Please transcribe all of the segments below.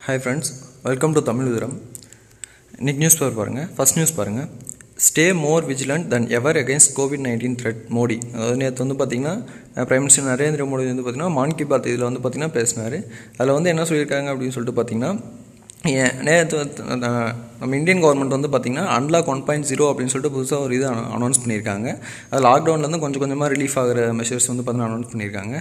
hi friends welcome to Tamil விதரம் இன்னைக்கு news paper பாருங்கள் ஃபஸ்ட் நியூஸ் பாருங்கள் stay more vigilant than ever against COVID nineteen threat Modi அதாவது நேற்று வந்து பார்த்தீங்கன்னா பிரைம் மினிஸ்டர் நரேந்திர மோடி வந்து பார்த்தீங்கன்னா மான் கி பாத் இதில் வந்து பார்த்தீங்கன்னா பேசினார் அதில் வந்து என்ன சொல்லியிருக்காங்க அப்படின்னு சொல்லிட்டு பார்த்தீங்கன்னா ஏன் நேற்று வந்து, அஹ், நம்ம இந்தியன் கவர்மெண்ட் வந்து பார்த்திங்கன்னா அன்லாக் ஒன் பாயிண்ட் ஜீரோ அப்படின்னு சொல்லிட்டு புதுசாக ஒரு இது அனௌன்ஸ் பண்ணியிருக்காங்க அது லாக்டவுன்லேருந்து கொஞ்சம் கொஞ்சமாக ரிலீஃப் ஆகிற மெஷர்ஸ் வந்து பார்த்தீங்கன்னா அனௌன்ஸ் பண்ணியிருக்காங்க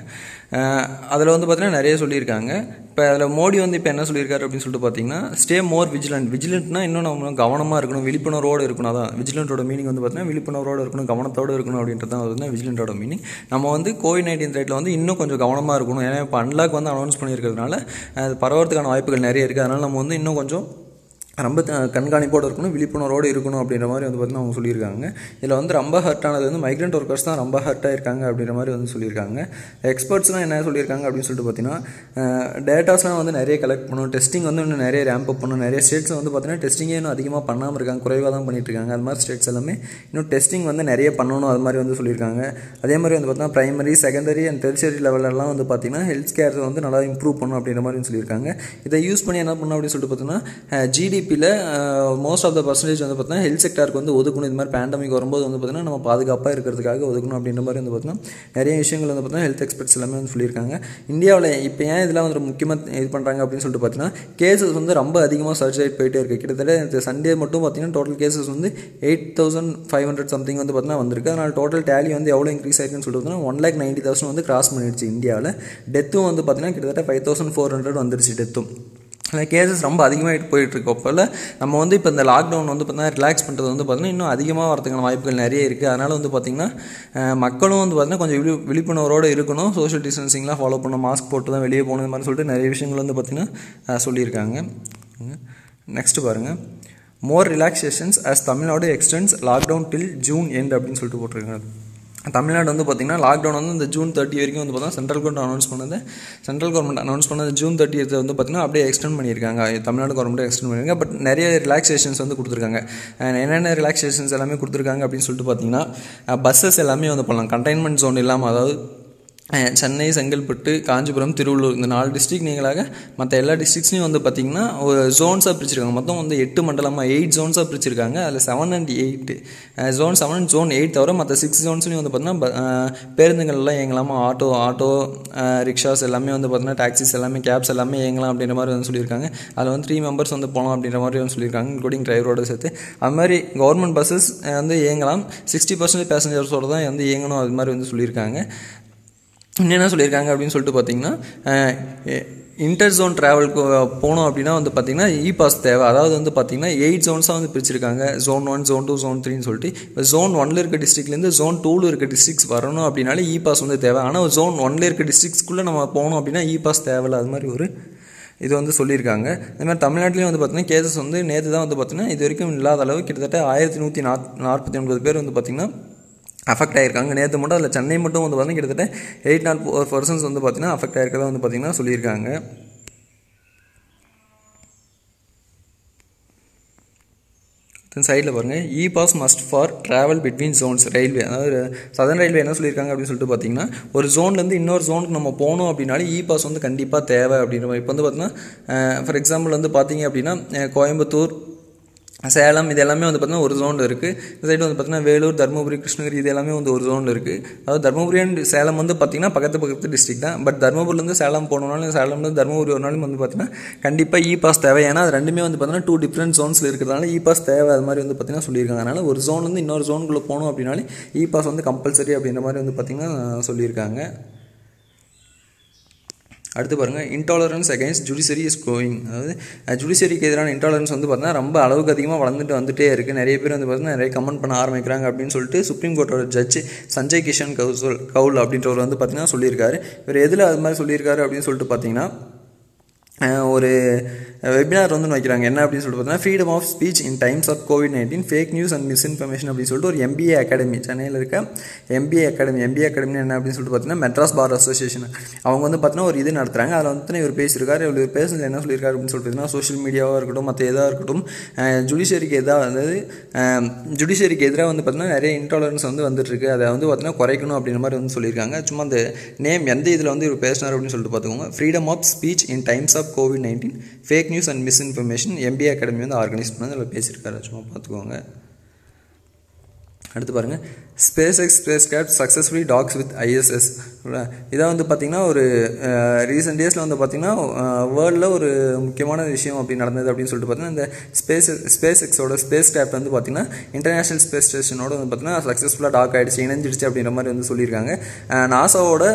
அதில் வந்து பார்த்தீங்கன்னா நிறைய சொல்லியிருக்காங்க இப்போ அதில் மோடி வந்து இப்போ என்ன சொல்லியிருக்காரு அப்படின்னு சொல்லிட்டு பார்த்தீங்கன்னா ஸ்டே மோர் விஜிலண்ட் விஜிலண்ட்னா இன்னும் நம்ம கவனமாக இருக்கணும் விழிப்புணர்வோடு இருக்கணும் அதான் விஜிலண்டோட மீனிங் வந்து பார்த்தீங்கன்னா விழிப்புணர்வோடு இருக்கணும் கவனத்தோடு இருக்கணும் அப்படின்றது தான் வந்து விஜிலண்டோட மீனிங் நம்ம வந்து கோவிட் நைன்டீன் ரேட்டில் வந்து இன்னும் கொஞ்சம் கவனமாக இருக்கணும் ஏன்னா இப்போ அன்லாக் வந்து அனௌன்ஸ் பண்ணியிருக்கிறதுனால அது பரவறதுக்கான வாய்ப்புகள் நிறைய இருக்குது அதனால் நம்ம வந்து இன்னும் கொஞ்சம் ரொம்ப த- கண்காணிப்போடு இருக்கணும் விழிப்புணர்வோடு இருக்கணும் அப்படின்ற மாதிரி வந்து பார்த்தீங்கன்னா அவங்க சொல்லியிருக்காங்க இதில் வந்து ரொம்ப ஹர்ட் ஆனது வந்து மைக்ரண்ட் ஒர்க்கர்ஸ் தான் ரொம்ப ஹர்ட் ஆயிருக்காங்க அப்படின்ற மாதிரி வந்து சொல்லியிருக்காங்க எக்ஸ்பர்ட்ஸ்லாம் என்ன சொல்லியிருக்காங்க அப்படின்னு சொல்லிட்டு பார்த்தீங்கன்னா டேட்டாஸ்லாம் வந்து நிறைய கலெக்ட் பண்ணணும் டெஸ்டிங் வந்து இன்னும் நிறைய ரேம்ப் அப் பண்ணணும் நிறைய ஸ்டேட்ஸ் வந்து பார்த்தீங்கன்னா டெஸ்டிங்கே இன்னும் அதிகமாக பண்ணாமல் இருக்காங்க குறைவாக தான் பண்ணிட்டு இருக்காங்க அது மாதிரி ஸ்டேட்ஸ் எல்லாமே இன்னும் டெஸ்டிங் வந்து நிறைய பண்ணணும் அது மாதிரி வந்து சொல்லியிருக்காங்க அதே மாதிரி வந்து பார்த்தீங்கன்னா பிரைமரி செகண்டரி அண்ட் டெரிசரி லெவலெல்லாம் வந்து பார்த்தீங்கன்னா ஹெல்த் கேர் வந்து நல்லா இம்ப்ரூவ் பண்ணணும் அப்படின்ற மாதிரி சொல்லியிருக்காங்க இதை யூஸ் பண்ணி என்ன பண்ணணும் அப்படின்னு சொல்லிட்டு பார்த்தீங்கன்னா ஜிடிபியில் மோஸ்ட் ஆஃப் த பர்சன்டேஜ் வந்து பார்த்தீங்கன்னா ஹெல்த் செக்டாருக்கு வந்து ஒதுக்கணும் இது மாதிரி பேண்டமிக் வரும்போது வந்து பார்த்தீங்கன்னா நம்ம பாதுகாப்பாக இருக்கிறதுக்காக ஒதுக்கணும் அப்படின்ற மாதிரி வந்து பார்த்தீங்கன்னா நிறைய விஷயங்கள் வந்து பார்த்தீங்கன்னா ஹெல்த் எக்ஸ்பர்ட்ஸ் எல்லாமே வந்து சொல்லியிருக்காங்க இந்தியாவில் இப்போ ஏன் இதெல்லாம் வந்து முக்கியமாக இது பண்ணுறாங்க அப்படின்னு சொல்லிட்டு பார்த்தீங்கன்னா கேசஸ் வந்து ரொம்ப அதிகமாக சர்ச் ஆகிட்டு போயிட்டே இருக்குது கிட்டத்தட்ட இந்த சண்டே மட்டும் பார்த்தீங்கன்னா டோட்டல் கேசஸ் வந்து eight thousand five hundred something வந்து பார்த்தீங்கன்னா வந்திருக்கு அதனால் டோட்டல் டேலி வந்து எவ்வளோ இன்க்ரீஸ் ஆயிருக்குன்னு சொல்லிட்டு பார்த்தீங்கன்னா ஒன் லேக் நைன்ட்டி தௌசண்ட் வந்து கிராஸ் பண்ணிடுச்சு இந்தியாவில் டெத்தும் வந்து பார்த்தீங்கன்னா கிட்டத்தட்ட ஃபைவ் தௌசண்ட் ஃபோர் ஹண்ட்ரட் வந்துருச்சு டெத்தும் அந்த கேசஸ் ரொம்ப அதிகமாகிட்டு போயிட்டு இருக்கப்போல நம்ம வந்து இப்போ இந்த லாக்டவுன் வந்து பார்த்தீங்கன்னா ரிலாக்ஸ் பண்ணுறது வந்து பார்த்தீங்கன்னா இன்னும் அதிகமாக வரதுக்கான வாய்ப்புகள் நிறைய இருக்குது அதனால் வந்து பார்த்திங்கன்னா அஹ், மக்களும் வந்து பார்த்தீங்கன்னா கொஞ்சம் விழி விழிப்புணர்வோடு இருக்கணும் சோஷியல் டிஸ்டன்சிங்லாம் ஃபாலோ பண்ணணும் மாஸ்க் போட்டு தான் வெளியே போகணும் இந்த மாதிரி சொல்லிட்டு நிறைய விஷயங்கள் வந்து பார்த்திங்கன்னா அஹ், சொல்லியிருக்காங்க நெக்ஸ்ட் பாருங்கள் more relaxations as Tamil Nadu extends lockdown till June end அப்படின்னு சொல்லிட்டு போட்டிருக்காங்க தமிழ்நாடு வந்து பார்த்திங்கன்னா லாக்டவுன் வந்து இந்த ஜூன் தேர்ட்டி வரைக்கும் வந்து பார்த்தீங்கன்னா சென்ட்ரல் கவர்மெண்ட் அனௌன்ஸ் பண்ணது சென்ட்ரல் கவர்மெண்ட் அனௌன்ஸ் பண்ணது ஜூன் தேர்ட்டி வந்து பார்த்திங்கன்னா அப்படியே எக்ஸ்டெண்ட் பண்ணியிருக்காங்க தமிழ்நாடு கவர்மெண்ட் எக்ஸ்டெண்ட் பண்ணியிருக்காங்க பட் நிறைய ரிலாக்ஸேஷன்ஸ் வந்து கொடுத்துருக்காங்க அஹ் என்னென்ன ரிலாக்ஸேஷன்ஸ் எல்லாமே கொடுத்துருக்காங்க அப்படின்னு சொல்லிட்டு பார்த்தீங்கன்னா பஸ்ஸஸ் எல்லாமே வந்து பண்ணலாம் கண்டெய்ன்மெண்ட் ஜோன் இல்லாமல் அதாவது அஹ் சென்னை செங்கல்பட்டு காஞ்சிபுரம் திருவள்ளூர் இந்த நாலு டிஸ்ட்ரிக்ட் நீங்களாக மற்ற எல்லா டிஸ்ட்ரிக்ஸ்லையும் வந்து பார்த்திங்கன்னா ஒரு ஜோன்ஸாக பிரிச்சிருக்காங்க மொத்தம் வந்து எட்டு மண்டலமாக எயிட் ஜோன்ஸாக பிரிச்சிருக்காங்க அதில் seven and eight zone seven and zone eight தவிர மற்ற சிக்ஸ் ஜோன்ஸ்லையும் வந்து பார்த்திங்கன்னா ப- அஹ் பேருந்துகள் எல்லாம் இயங்கலாமா ஆட்டோ ஆட்டோ ரிக்ஷாஸ் எல்லாமே வந்து பார்த்திங்கன்னா டாக்ஸிஸ் எல்லாமே கேப்ஸ் எல்லாமே இயங்கலாம் அப்படின்ற மாதிரி வந்து சொல்லியிருக்காங்க அதில் வந்து த்ரீ மெம்பர்ஸ் வந்து போகலாம் அப்படின்ற மாதிரி வந்து சொல்லியிருக்காங்க இன்க்ளூடிங் டிரைவரோட சேர்த்து அது மாதிரி கவர்மெண்ட் பஸ்ஸஸ் வந்து இயங்கலாம் சிக்ஸ்டி பர்சன்டேஜ் பேசஞ்சர்ஸோட தான் வந்து இயங்கணும் அது மாதிரி வந்து சொல்லியிருக்காங்க இன்னும் என்ன சொல்லியிருக்காங்க அப்படின்னு சொல்லிட்டு பார்த்தீங்கன்னா இன்டர் ஜோன் ட்ராவலுக்கு போனோம் அப்படின்னா வந்து பார்த்தீங்கன்னா இ பாஸ் தேவை அதாவது வந்து பார்த்தீங்கன்னா எயிட் ஜோன்ஸாக வந்து பிரிச்சிருக்காங்க zone one zone two zone த்ரீன்னு சொல்லிட்டு இப்போ ஜோன் ஒன்ல இருக்க டிஸ்ட்ரிக்ட்லேருந்து ஜோன் டூவில் இருக்க டிஸ்ட்ரிக்ஸ் வரணும் அப்படின்னாலே இ பாஸ் வந்து தேவை ஆனால் ஜோன் ஒன்ல இருக்க டிஸ்ட்ரிக்ஸ்க்குள்ளே நம்ம போனோம் அப்படின்னா இ பாஸ் தேவையில்ல அது மாதிரி ஒரு இது வந்து சொல்லியிருக்காங்க அதே மாதிரி தமிழ்நாட்டிலையும் வந்து பார்த்தீங்கன்னா கேசஸ் வந்து நேற்று தான் வந்து பார்த்தீங்கன்னா இது வரைக்கும் இல்லாத அளவு கிட்டத்தட்ட ஆயிரத்தி நூற்றி நாற் நாற்பத்தி ஒன்பது பேர் வந்து பார்த்தீங்கன்னா அஃபெக்ட் ஆயிருக்காங்க நேற்று மட்டும் அதில் சென்னை மட்டும் வந்து பார்த்தீங்கன்னா கிட்டத்தட்ட எயிட் நாட் ஃபோர் பர்சன்ஸ் வந்து பார்த்தீங்கன்னா அஃபெக்ட் ஆயிருக்கதா வந்து பார்த்தீங்கன்னா சொல்லியிருக்காங்க சைடில் பாருங்கள் e pass must for travel between zones railway அதாவது சதன் ரயில்வே என்ன சொல்லியிருக்காங்க அப்படின்னு சொல்லிட்டு பார்த்தீங்கன்னா ஒரு ஜோன்லேருந்து இன்னொரு ஜோனுக்கு நம்ம போகணும் அப்படின்னாலே இ பாஸ் வந்து கண்டிப்பாக தேவை அப்படின்ற மாதிரி இப்போ வந்து பார்த்தீங்கன்னா ஃபார் எக்ஸாம்பிள் வந்து பார்த்தீங்க அப்படின்னா அஹ், கோயம்புத்தூர் சேலம் இது எல்லாமே வந்து பார்த்தீங்கன்னா ஒரு ஜோனில் இருக்குது இந்த சைடு வந்து பார்த்தீங்கன்னா வேலூர் தருமபுரி கிருஷ்ணகிரி இது எல்லாமே வந்து ஒரு ஜோனில் இருக்குது அதாவது தருமபுரி அண்ட் சேலம் வந்து பார்த்தீங்கன்னா பக்கத்து பக்கத்து டிஸ்ட்ரிக்ட் தான் பட் தருமபுரிலேருந்து சேலம் போனோம்னாலும் சேலம்லேருந்து தருமபுரி ஒரு நாளும் வந்து பார்த்தீங்கன்னா கண்டிப்பாக இ பாஸ் தேவை ஏன்னா அது ரெண்டுமே வந்து பார்த்தீங்கன்னா டூ டிஃப்ரெண்ட் ஜோன்ஸில் இருக்கிறதுனால இ பாஸ் தேவை அது மாதிரி வந்து பார்த்தீங்கன்னா சொல்லியிருக்காங்க அதனால் ஒரு ஜோன்லேருந்து இன்னொரு ஜோனுக்குள்ளே போகணும் அப்படின்னாலே இ பாஸ் வந்து கம்பல்சரி அப்படின்ற மாதிரி வந்து பார்த்தீங்கன்னா சொல்லியிருக்காங்க அடுத்து பாருங்கள் intolerance against judiciary is growing அதாவது ஜுடிஷரிக்கு எதிரான இன்டாலரன்ஸ் வந்து பார்த்தீங்கன்னா ரொம்ப அளவுக்கு அதிகமாக வளர்ந்துட்டு வந்துட்டே இருக்குது நிறைய பேர் வந்து பார்த்தீங்கன்னா நிறைய கமெண்ட் பண்ண ஆரம்பிக்கிறாங்க அப்படின்னு சொல்லிட்டு சுப்ரீம் கோர்ட்டோட ஜட்ஜ் சஞ்சய் கிஷன் கவுசல் கவுல் அப்படின்றவர் வந்து பார்த்தீங்கன்னா சொல்லியிருக்காரு இவர் எதில் அது மாதிரி சொல்லியிருக்காரு அப்படின்னு சொல்லிட்டு பார்த்தீங்கன்னா அஹ் ஒரு வெபினார் வந்து வைக்கிறாங்க என்ன அப்படின்னு சொல்லிட்டு பார்த்தீங்கன்னா freedom of speech in times of COVID nineteen fake news and misinformation அப்படின்னு சொல்லிட்டு ஒரு எம்பிஏ அகாடமி சென்னையில் இருக்க எம்பிஏ அகாடமி எம்பிஏ அகாடமி என்ன அப்படின்னு சொல்லிட்டு பார்த்தீங்கன்னா மெட்ராஸ் பார் அசோசியேஷன் அவங்க வந்து பார்த்தீங்கன்னா ஒரு இது நடத்துகிறாங்க அதில் வந்து இவர் பேசியிருக்காரு இவர் பேசுனது என்ன சொல்லியிருக்காரு அப்படின்னு சொல்லிட்டு பார்த்தீங்கன்னா சோஷியல் மீடியாவாக இருக்கட்டும் மற்ற எதாக இருக்கட்டும் ஜுடிஷியரிக்கு எதாக அதாவது ஜுடிஷியரிக்கு எதிராக வந்து பார்த்தீங்கன்னா நிறைய இன்டாலரன்ஸ் வந்து வந்துட்டு இருக்கு அதை வந்து பார்த்தீங்கன்னா குறைக்கணும் அப்படின்ற மாதிரி வந்து சொல்லியிருக்காங்க சும்மா அந்த நேம் எந்த இதில் வந்து இவர் பேசினார் அப்படின்னு சொல்லிட்டு பார்த்துக்கோங்க freedom of speech in times of of COVID nineteen fake news and misinformation MBA academy வந்து ஆர்கனைஸ் பண்ணி அதில் பேசியிருக்காரு சும்மா பார்த்துக்கோங்க அடுத்து பாருங்கள் SpaceX spacecraft successfully docks with ISS இதை வந்து பார்த்திங்கன்னா ஒரு ரீசெண்ட் டேஸில் வந்து பார்த்திங்கன்னா வேர்ல்டில் ஒரு முக்கியமான விஷயம் அப்படி நடந்தது அப்படின்னு சொல்லிட்டு பார்த்தீங்கன்னா இந்த ஸ்பேஸ் ஸ்பேஸ் எக்ஸோட ஸ்பேஸ் கிராஃப்ட் வந்து பார்த்திங்கன்னா இன்டர்நேஷனல் ஸ்பேஸ் ஸ்டேஷனோட வந்து பார்த்திங்கன்னா சக்ஸஸ்ஃபுல்லாக டாக் ஆகிடுச்சு இணைஞ்சிடுச்சு அப்படின்ற மாதிரி வந்து சொல்லியிருக்காங்க நாசாவோட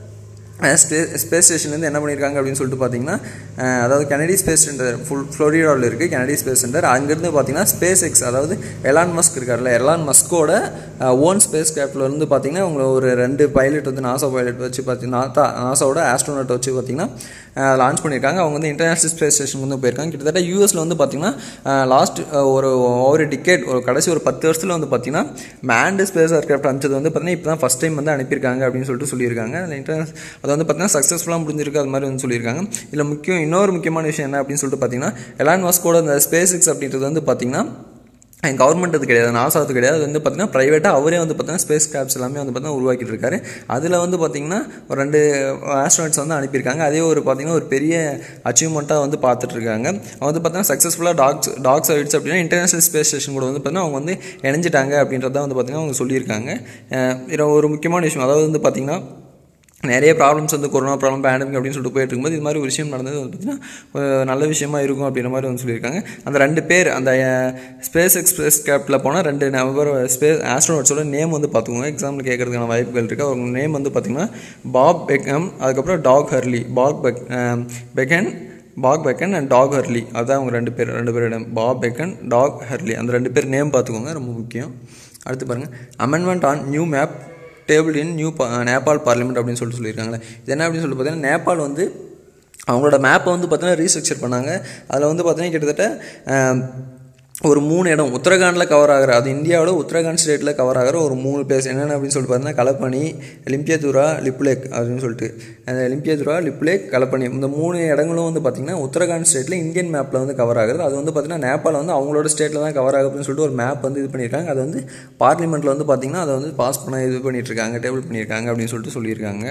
ஸ்பேஸ் ஸ்பேஸ் ஸ்டேஷன்லேருந்து என்ன பண்ணியிருக்காங்க அப்படின்னு சொல்லிட்டு பார்த்தீங்கன்னா அதாவது கெனடி ஸ்பேஸ் சென்டர் ஃபுல் ஃப்ளோரிடாவில் இருக்குது கெனடி ஸ்பேஸ் சென்டர் அங்கேருந்து பார்த்தீங்கன்னா ஸ்பேஸ் எக்ஸ் அதாவது எலான் மஸ்க் இருக்கார்ல எலான் மஸ்கோட ஓன் ஸ்பேஸ் கிராஃப்டில் இருந்து பார்த்தீங்கன்னா உங்களை ஒரு ரெண்டு பைலட் வந்து நாசா பைலட் வச்சு பார்த்தீங்கன்னா நாசாவோட ஆஸ்ட்ரோனட் வச்சு பார்த்தீங்கன்னா லான்ச் பண்ணியிருக்காங்க அவங்க வந்து இன்டர்நேஷனல் ஸ்பேஸ் ஸ்டேஷனுக்கு வந்து போயிருக்காங்க கிட்டத்தட்ட யூஎஸில் வந்து பார்த்தீங்கன்னா லாஸ்ட் ஒரு ஒரு டிக்கெட் ஒரு கடைசி ஒரு பத்து வருஷத்தில் வந்து பார்த்தீங்கன்னா மேண்டு ஸ்பேஸ் ஏர்கிராஃப்ட் அனுப்பிச்சது வந்து பார்த்தீங்கன்னா இப்போ தான் ஃபஸ்ட் டைம் வந்து அனுப்பியிருக்காங்க அப்படின்னு சொல்லிட்டு சொல்லியிருக்காங்க அதில் இன்டர்நேஷ் அது வந்து பார்த்தீங்கன்னா சக்ஸஸ்ஃபுல்லாக முடிஞ்சிருக்கு அது மாதிரி வந்து சொல்லியிருக்காங்க இதில் முக்கியம் இன்னொரு முக்கியமான விஷயம் என்ன அப்படின்னு சொல்லிட்டு பார்த்தீங்கன்னா எலான் மாஸ்கோட இந்த ஸ்பேஸ் எக்ஸ் அப்படின்றது வந்து பார்த்தீங்கன்னா கவர்மெண்ட் அது கிடையாது நாசாவது கிடையாது அது வந்து பார்த்தீங்கன்னா ப்ரைவேட்டாக அவரே வந்து பார்த்தீங்கன்னா ஸ்பேஸ் கிராப்ஸ் எல்லாமே வந்து பார்த்தீங்கன்னா உருவாக்கிட்டு இருக்காரு அதில் வந்து பார்த்தீங்கன்னா ஒரு ரெண்டு ஆஸ்ட்ராய்ட்ஸ் வந்து அனுப்பியிருக்காங்க அதே ஒரு பார்த்தீங்கன்னா ஒரு பெரிய அச்சீவ்மெண்ட்டாக வந்து பார்த்துட்டு இருக்காங்க அவங்க வந்து பார்த்தீங்கன்னா சக்ஸஸ்ஃபுல்லாக டாக்ஸ் டாக்ஸ் ஆகிடுச்சு அப்படின்னா இன்டர்நேஷனல் ஸ்பேஸ் ஸ்டேஷன் கூட வந்து பார்த்தீங்கன்னா அவங்க வந்து இணைஞ்சிட்டாங்க அப்படின்றத வந்து பார்த்தீங்கன்னா அவங்க சொல்லியிருக்காங்க இதில் ஒரு முக்கியமான விஷயம் அதாவது வந்து பார்த்தீங்கன்னா நிறைய ப்ராப்ளம்ஸ் வந்து கொரோனா ப்ராப்ளம் பேண்டமிக் அப்படின்னு சொல்லிட்டு போயிட்டு இருக்கும்போது இது மாதிரி ஒரு விஷயம் நடந்தது வந்து பார்த்திங்கன்னா நல்ல விஷயமா இருக்கும் அப்படின்ற மாதிரி வந்து சொல்லியிருக்காங்க அந்த ரெண்டு பேர் அந்த ஸ்பேஸ் எக்ஸ்பிரஸ் கேப்பில் போனால் ரெண்டு நபர் ஸ்பேஸ் ஆஸ்ட்ரோனட்ஸோட நேம் வந்து பார்த்துக்கோங்க எக்ஸாம்பிள் கேட்கறதுக்கான வாய்ப்புகள் இருக்குது அவங்க நேம் வந்து பார்த்திங்கன்னா பாப் பெக்கம் அதுக்கப்புறம் Doug Hurley Bob Beck Behnken Bob Behnken and Doug Hurley அதான் அவங்க ரெண்டு பேர் ரெண்டு பேரோட பாப் பெக்கன் டாக் ஹர்லி அந்த ரெண்டு பேர் நேம் பார்த்துக்கோங்க ரொம்ப முக்கியம் அடுத்து பாருங்கள் amendment on new map table in new Nepal parliament அப்படின்னு சொல்லிட்டு சொல்லியிருக்காங்களே இது என்ன அப்படின்னு சொல்லிட்டு பார்த்தீங்கன்னா நேபாள் வந்து அவங்களோட மேப்பை வந்து பார்த்தீங்கன்னா ரீஸ்ட்ரக்சர் பண்ணாங்க அதில் வந்து பார்த்தீங்கன்னா கிட்டத்தட்ட ஒரு மூணு இடம் உத்தரகாண்டில் கவர் ஆகிற அது இந்தியாவோட உத்தரகாண்ட் ஸ்டேட்டில் கவர் ஆகிற ஒரு மூணு பிளேஸ் என்னென்ன அப்படின்னு சொல்லிட்டு பார்த்தீங்கன்னா கலப்பணி லிம்பியதுரா லிப்லேக் அப்படின்னு சொல்லிட்டு அந்த லிம்பியதுரா லிப்லேக் கலப்பணி இந்த மூணு இடங்களும் வந்து பார்த்திங்கன்னா உத்தரகாண்ட் ஸ்டேட்டில் இந்தியன் மேப்பில் வந்து கவர் ஆகுது அது வந்து பார்த்திங்கன்னா நேபாள் வந்து அவங்களோட ஸ்டேட்டில் தான் கவர் ஆகுதுன்னு சொல்லிட்டு ஒரு மேப் வந்து இது பண்ணியிருக்காங்க அது வந்து பார்லிமெண்ட்டில் வந்து பார்த்திங்கன்னா அதை வந்து பாஸ் பண்ண இது பண்ணிகிட்ருக்காங்க டேபிள் பண்ணியிருக்காங்க அப்படின்னு சொல்லிட்டு சொல்லியிருக்காங்க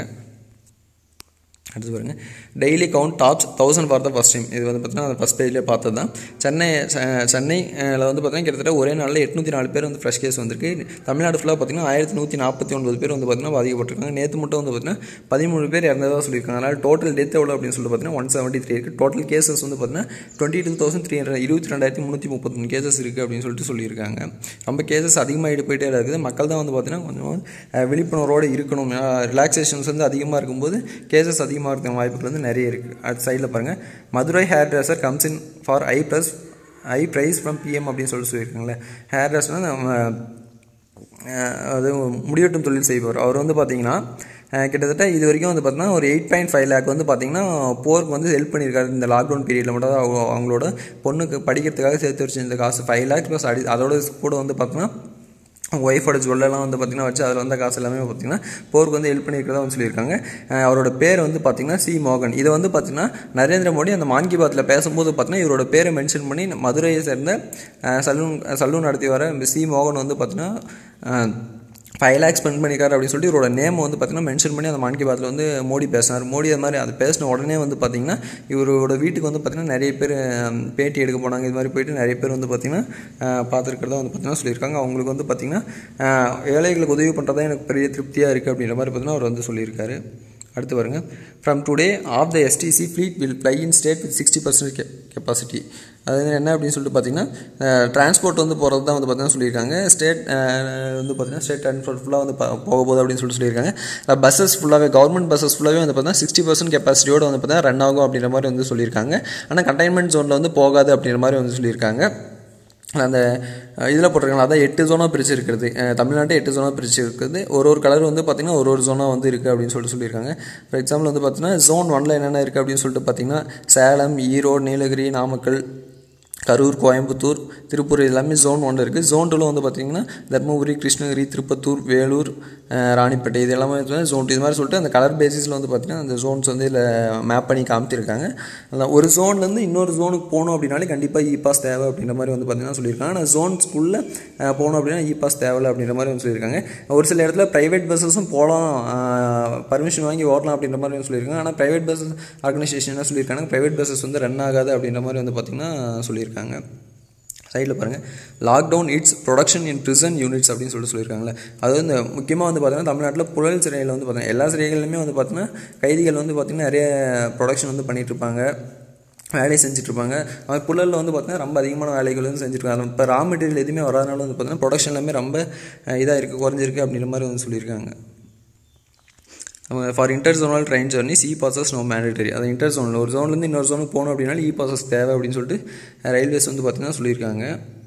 அடுத்து பாருங்க daily count tops thousand for the first time இது வந்து பார்த்தீங்கன்னா ஃபஸ்ட் பேஜ்லேயே பார்த்தது தான் சென்னை சென்னையில் வந்து பார்த்தீங்கன்னா கிட்டத்தட்ட ஒரே நாளில் எட்நூற்றி நாலு பேர் வந்து ஃப்ரெஷ் கேஸ் வந்திருக்கு தமிழ்நாடு ஃபுல்லாக பார்த்தீங்கன்னா ஆயிரத்தி நூற்றி நாற்பத்தி ஒன்பது பேர் வந்து பார்த்தீங்கன்னா பாதிக்கப்பட்டிருக்காங்க நேற்று மட்டும் வந்து பார்த்தீங்கன்னா பதிமூணு பேர் இறந்ததாக சொல்லியிருக்காங்க அதனால் டோட்டல் டெத் எவ்வளோ அப்படின்னு சொல்லிட்டு பார்த்தீங்கன்னா ஒன் செவன்ட்டி த்ரீ இருக்குது டோட்டல் கேசஸ் வந்து பார்த்தீங்கன்னா twenty two thousand three hundred இருபத்தி ரெண்டாயிரத்தி முந்நூற்றி முப்பத்தொன்று கேசஸ் இருக்குது அப்படின்னு சொல்லிட்டு சொல்லியிருக்காங்க ரொம்ப கேசஸ் அதிகமாகிட்டு போயிட்டே இருக்குது மக்கள் தான் வந்து பார்த்தீங்கன்னா கொஞ்சம் விழிப்புணர்வோடு இருக்கணும் ரிலாக்ஸேஷன்ஸ் வந்து அதிகமாக இருக்கும்போது கேசஸ் அதிகமாக இருக்கிற வாய்ப்புகள் வந்து நிறைய இருக்குது அடுத்த சைடில் பாருங்கள் Madurai hairdresser comes in for I plus I praise from PM அப்படின்னு சொல்லி சொல்லியிருக்காங்களே ஹேர் ட்ரெஸ்னால் நம்ம அது முடிவெட்டும் தொழில் செய்வார் அவர் வந்து பார்த்தீங்கன்னா கிட்டத்தட்ட இது வரைக்கும் வந்து பார்த்தீங்கன்னா ஒரு எயிட் பாயிண்ட் ஃபைவ் லேக் வந்து பார்த்தீங்கன்னா போருக்கு வந்து ஹெல்ப் பண்ணியிருக்காரு இந்த லாக்டவுன் பீரியடில் மட்டும் தான் அவங்களோட பொண்ணுக்கு படிக்கிறதுக்காக சேர்த்து வச்சு இந்த காசு ஃபைவ் லேக் ப்ளஸ் அடி அதோட கூட வந்து பார்த்தீங்கன்னா ஒய்ஃபோட ஜுவல்லெல்லாம் வந்து பார்த்திங்கன்னா வச்சு அதில் வந்த காசு எல்லாமே பார்த்திங்கன்னா போருக்கு வந்து ஹெல்ப் பண்ணியிருக்கிறதா வந்து சொல்லியிருக்காங்க அவரோட பேர் வந்து பார்த்திங்கன்னா சி மோகன் இதை வந்து பார்த்திங்கன்னா நரேந்திர மோடி அந்த மான் கி பாத்தில் பேசும்போது பார்த்திங்கன்னா இவரோட பேரை மென்ஷன் பண்ணி மதுரையை சேர்ந்த சலூன் சலூன் நடத்தி வர சி மோகன் வந்து பார்த்திங்கன்னா ஃபைவ் லேக்ஸ் ஸ்பெண்ட் பண்ணிக்காரு அப்படின்னு சொல்லிட்டு இவரோட நேம் வந்து பார்த்தீங்கன்னா மென்ஷன் பண்ணி அந்த மான் கி பாத்தில் வந்து மோடி பேசினார் மோடி அது மாதிரி அது பேசின உடனே வந்து பார்த்திங்கன்னா இவரோட வீட்டுக்கு வந்து பார்த்திங்கன்னா நிறைய பேர் பேட்டி எடுக்க போனாங்க இது மாதிரி போயிட்டு நிறைய பேர் வந்து பார்த்திங்கன்னா பார்த்துருக்கிறதா வந்து பார்த்திங்கன்னா சொல்லியிருக்காங்க அவங்களுக்கு வந்து பார்த்திங்கன்னா ஏழைகளுக்கு உதவி பண்ணுறதா எனக்கு பெரிய திருப்தியாக இருக்குது அப்படின்ற மாதிரி பார்த்திங்கன்னா அவர் வந்து சொல்லியிருக்காரு அடுத்து பாருங்க from today of the STC fleet will ply in state with sixty percent capacity அது என்ன அப்படின்னு சொல்லிட்டு பார்த்தீங்கன்னா டிரான்ஸ்போர்ட் வந்து போகிறது தான் வந்து பார்த்தீங்கன்னா சொல்லியிருக்காங்க ஸ்டேட் வந்து பார்த்தீங்கன்னா ஸ்டேட் டிரான்ஸ்போர்ட் ஃபுல்லாக வந்து போக போகுது அப்படின்னு சொல்லிட்டு சொல்லியிருக்காங்க பஸ்ஸஸ் ஃபுல்லாகவே கவர்மெண்ட் பஸ்ஸஸ் ஃபுல்லாகவே வந்து பார்த்தீங்கன்னா சிக்ஸ்டி பர்சன்ட் கெப்பாசிட்டியோடு வந்து பார்த்தீங்கன்னா ரன் ஆகும் அப்படின்ற மாதிரி வந்து சொல்லியிருக்காங்க ஆனால் கண்டெய்ன்மெண்ட் ஜோனில் வந்து போகாது அப்படின்ற மாதிரி வந்து சொல்லியிருக்காங்க அந்த இதில் போட்டிருக்காங்க அதான் எட்டு ஜோனாக பிரித்து இருக்கிறது தமிழ்நாட்டை எட்டு ஜோனாக பிரித்து இருக்குது ஒரு ஒரு கலர் வந்து பார்த்திங்கன்னா ஒரு ஒரு ஜோனாக வந்து இருக்குது அப்படின்னு சொல்லிட்டு சொல்லியிருக்காங்க ஃபார் எக்ஸாம்பிள் வந்து பார்த்திங்கன்னா ஜோன் ஒனில் என்னென்ன இருக்குது அப்படின்னு சொல்லிட்டு பார்த்திங்கன்னா சேலம் ஈரோடு நீலகிரி நாமக்கல் கரூர் கோயம்புத்தூர் திருப்பூர் எல்லாமே ஜோன் ஒன்றில் இருக்குது ஜோன் டூவில் வந்து பார்த்திங்கன்னா தருமபுரி கிருஷ்ணகிரி திருப்பத்தூர் வேலூர் அஹ் ராணிப்பேட்டை இது எல்லாமே ஜோன் இது மாதிரி சொல்லிட்டு அந்த கலர் பேசிஸில் வந்து பார்த்திங்கன்னா அந்த ஜோன்ஸ் வந்து இதில் மேப் பண்ணி காமிச்சிருக்காங்க அதான் ஒரு ஜோன்லேருந்து இன்னொரு ஜோனுக்கு போகணும் அப்படின்னாலே கண்டிப்பாக இ பாஸ் தேவை அப்படின்ற மாதிரி வந்து பார்த்திங்கன்னா சொல்லியிருக்காங்க ஆனால் ஜோன்ஸ்குள்ளே போகணும் அப்படின்னா இ பாஸ் தேவையில்ல அப்படின்ற மாதிரி வந்து சொல்லியிருக்காங்க ஒரு சில இடத்துல ப்ரைவேட் பஸ்ஸஸும் போகலாம் பர்மிஷன் வாங்கி ஓட்டலாம் அப்படின்ற மாதிரி வந்து சொல்லியிருக்காங்க ஆனால் ப்ரைவேட் பஸ் ஆர்கனைசேஷன் என்ன சொல்லியிருக்காங்க ப்ரைவேட் பஸ்ஸஸ் வந்து ரன் ஆகாது அப்படின்ற மாதிரி வந்து பார்த்திங்கன்னா சொல்லியிருக்காங்க சைடில் பாருங்கள் lockdown hits production in prison units அப்படின்னு சொல்லிட்டு சொல்லியிருக்காங்களே அதாவது இந்த முக்கியமாக வந்து பார்த்தீங்கன்னா தமிழ்நாட்டில் புழல் சிறையில் வந்து பார்த்தீங்கன்னா எல்லா சிறைகளிலுமே வந்து பார்த்தீங்கன்னா கைதிகள் வந்து பார்த்திங்கன்னா நிறைய ப்ரொடக்ஷன் வந்து பண்ணிட்டு இருப்பாங்க வேலையை செஞ்சுட்டு இருப்பாங்க அது புழலில் வந்து பார்த்தீங்கன்னா ரொம்ப அதிகமான வேலைகள் வந்து செஞ்சுருக்காங்க இப்போ ரா மெட்டீரியல் எதுவுமே வராதனால வந்து பார்த்தீங்கன்னா ப்ரொடக்ஷன் எல்லாமே ரொம்ப இதாக இருக்குது குறைஞ்சிருக்கு அப்படின்ற மாதிரி வந்து சொல்லியிருக்காங்க for inter zonal train journey e passes no mandatory அது இன்டர் ஜோனில் ஒரு ஜோன்லேருந்து இன்னொரு ஜோனுக்கு போகணும் அப்படின்னாலும் இ பாசஸ் தேவை அப்படின்னு சொல்லிட்டு ரயில்வேஸ் வந்து பார்த்திங்கன்னா சொல்லியிருக்காங்க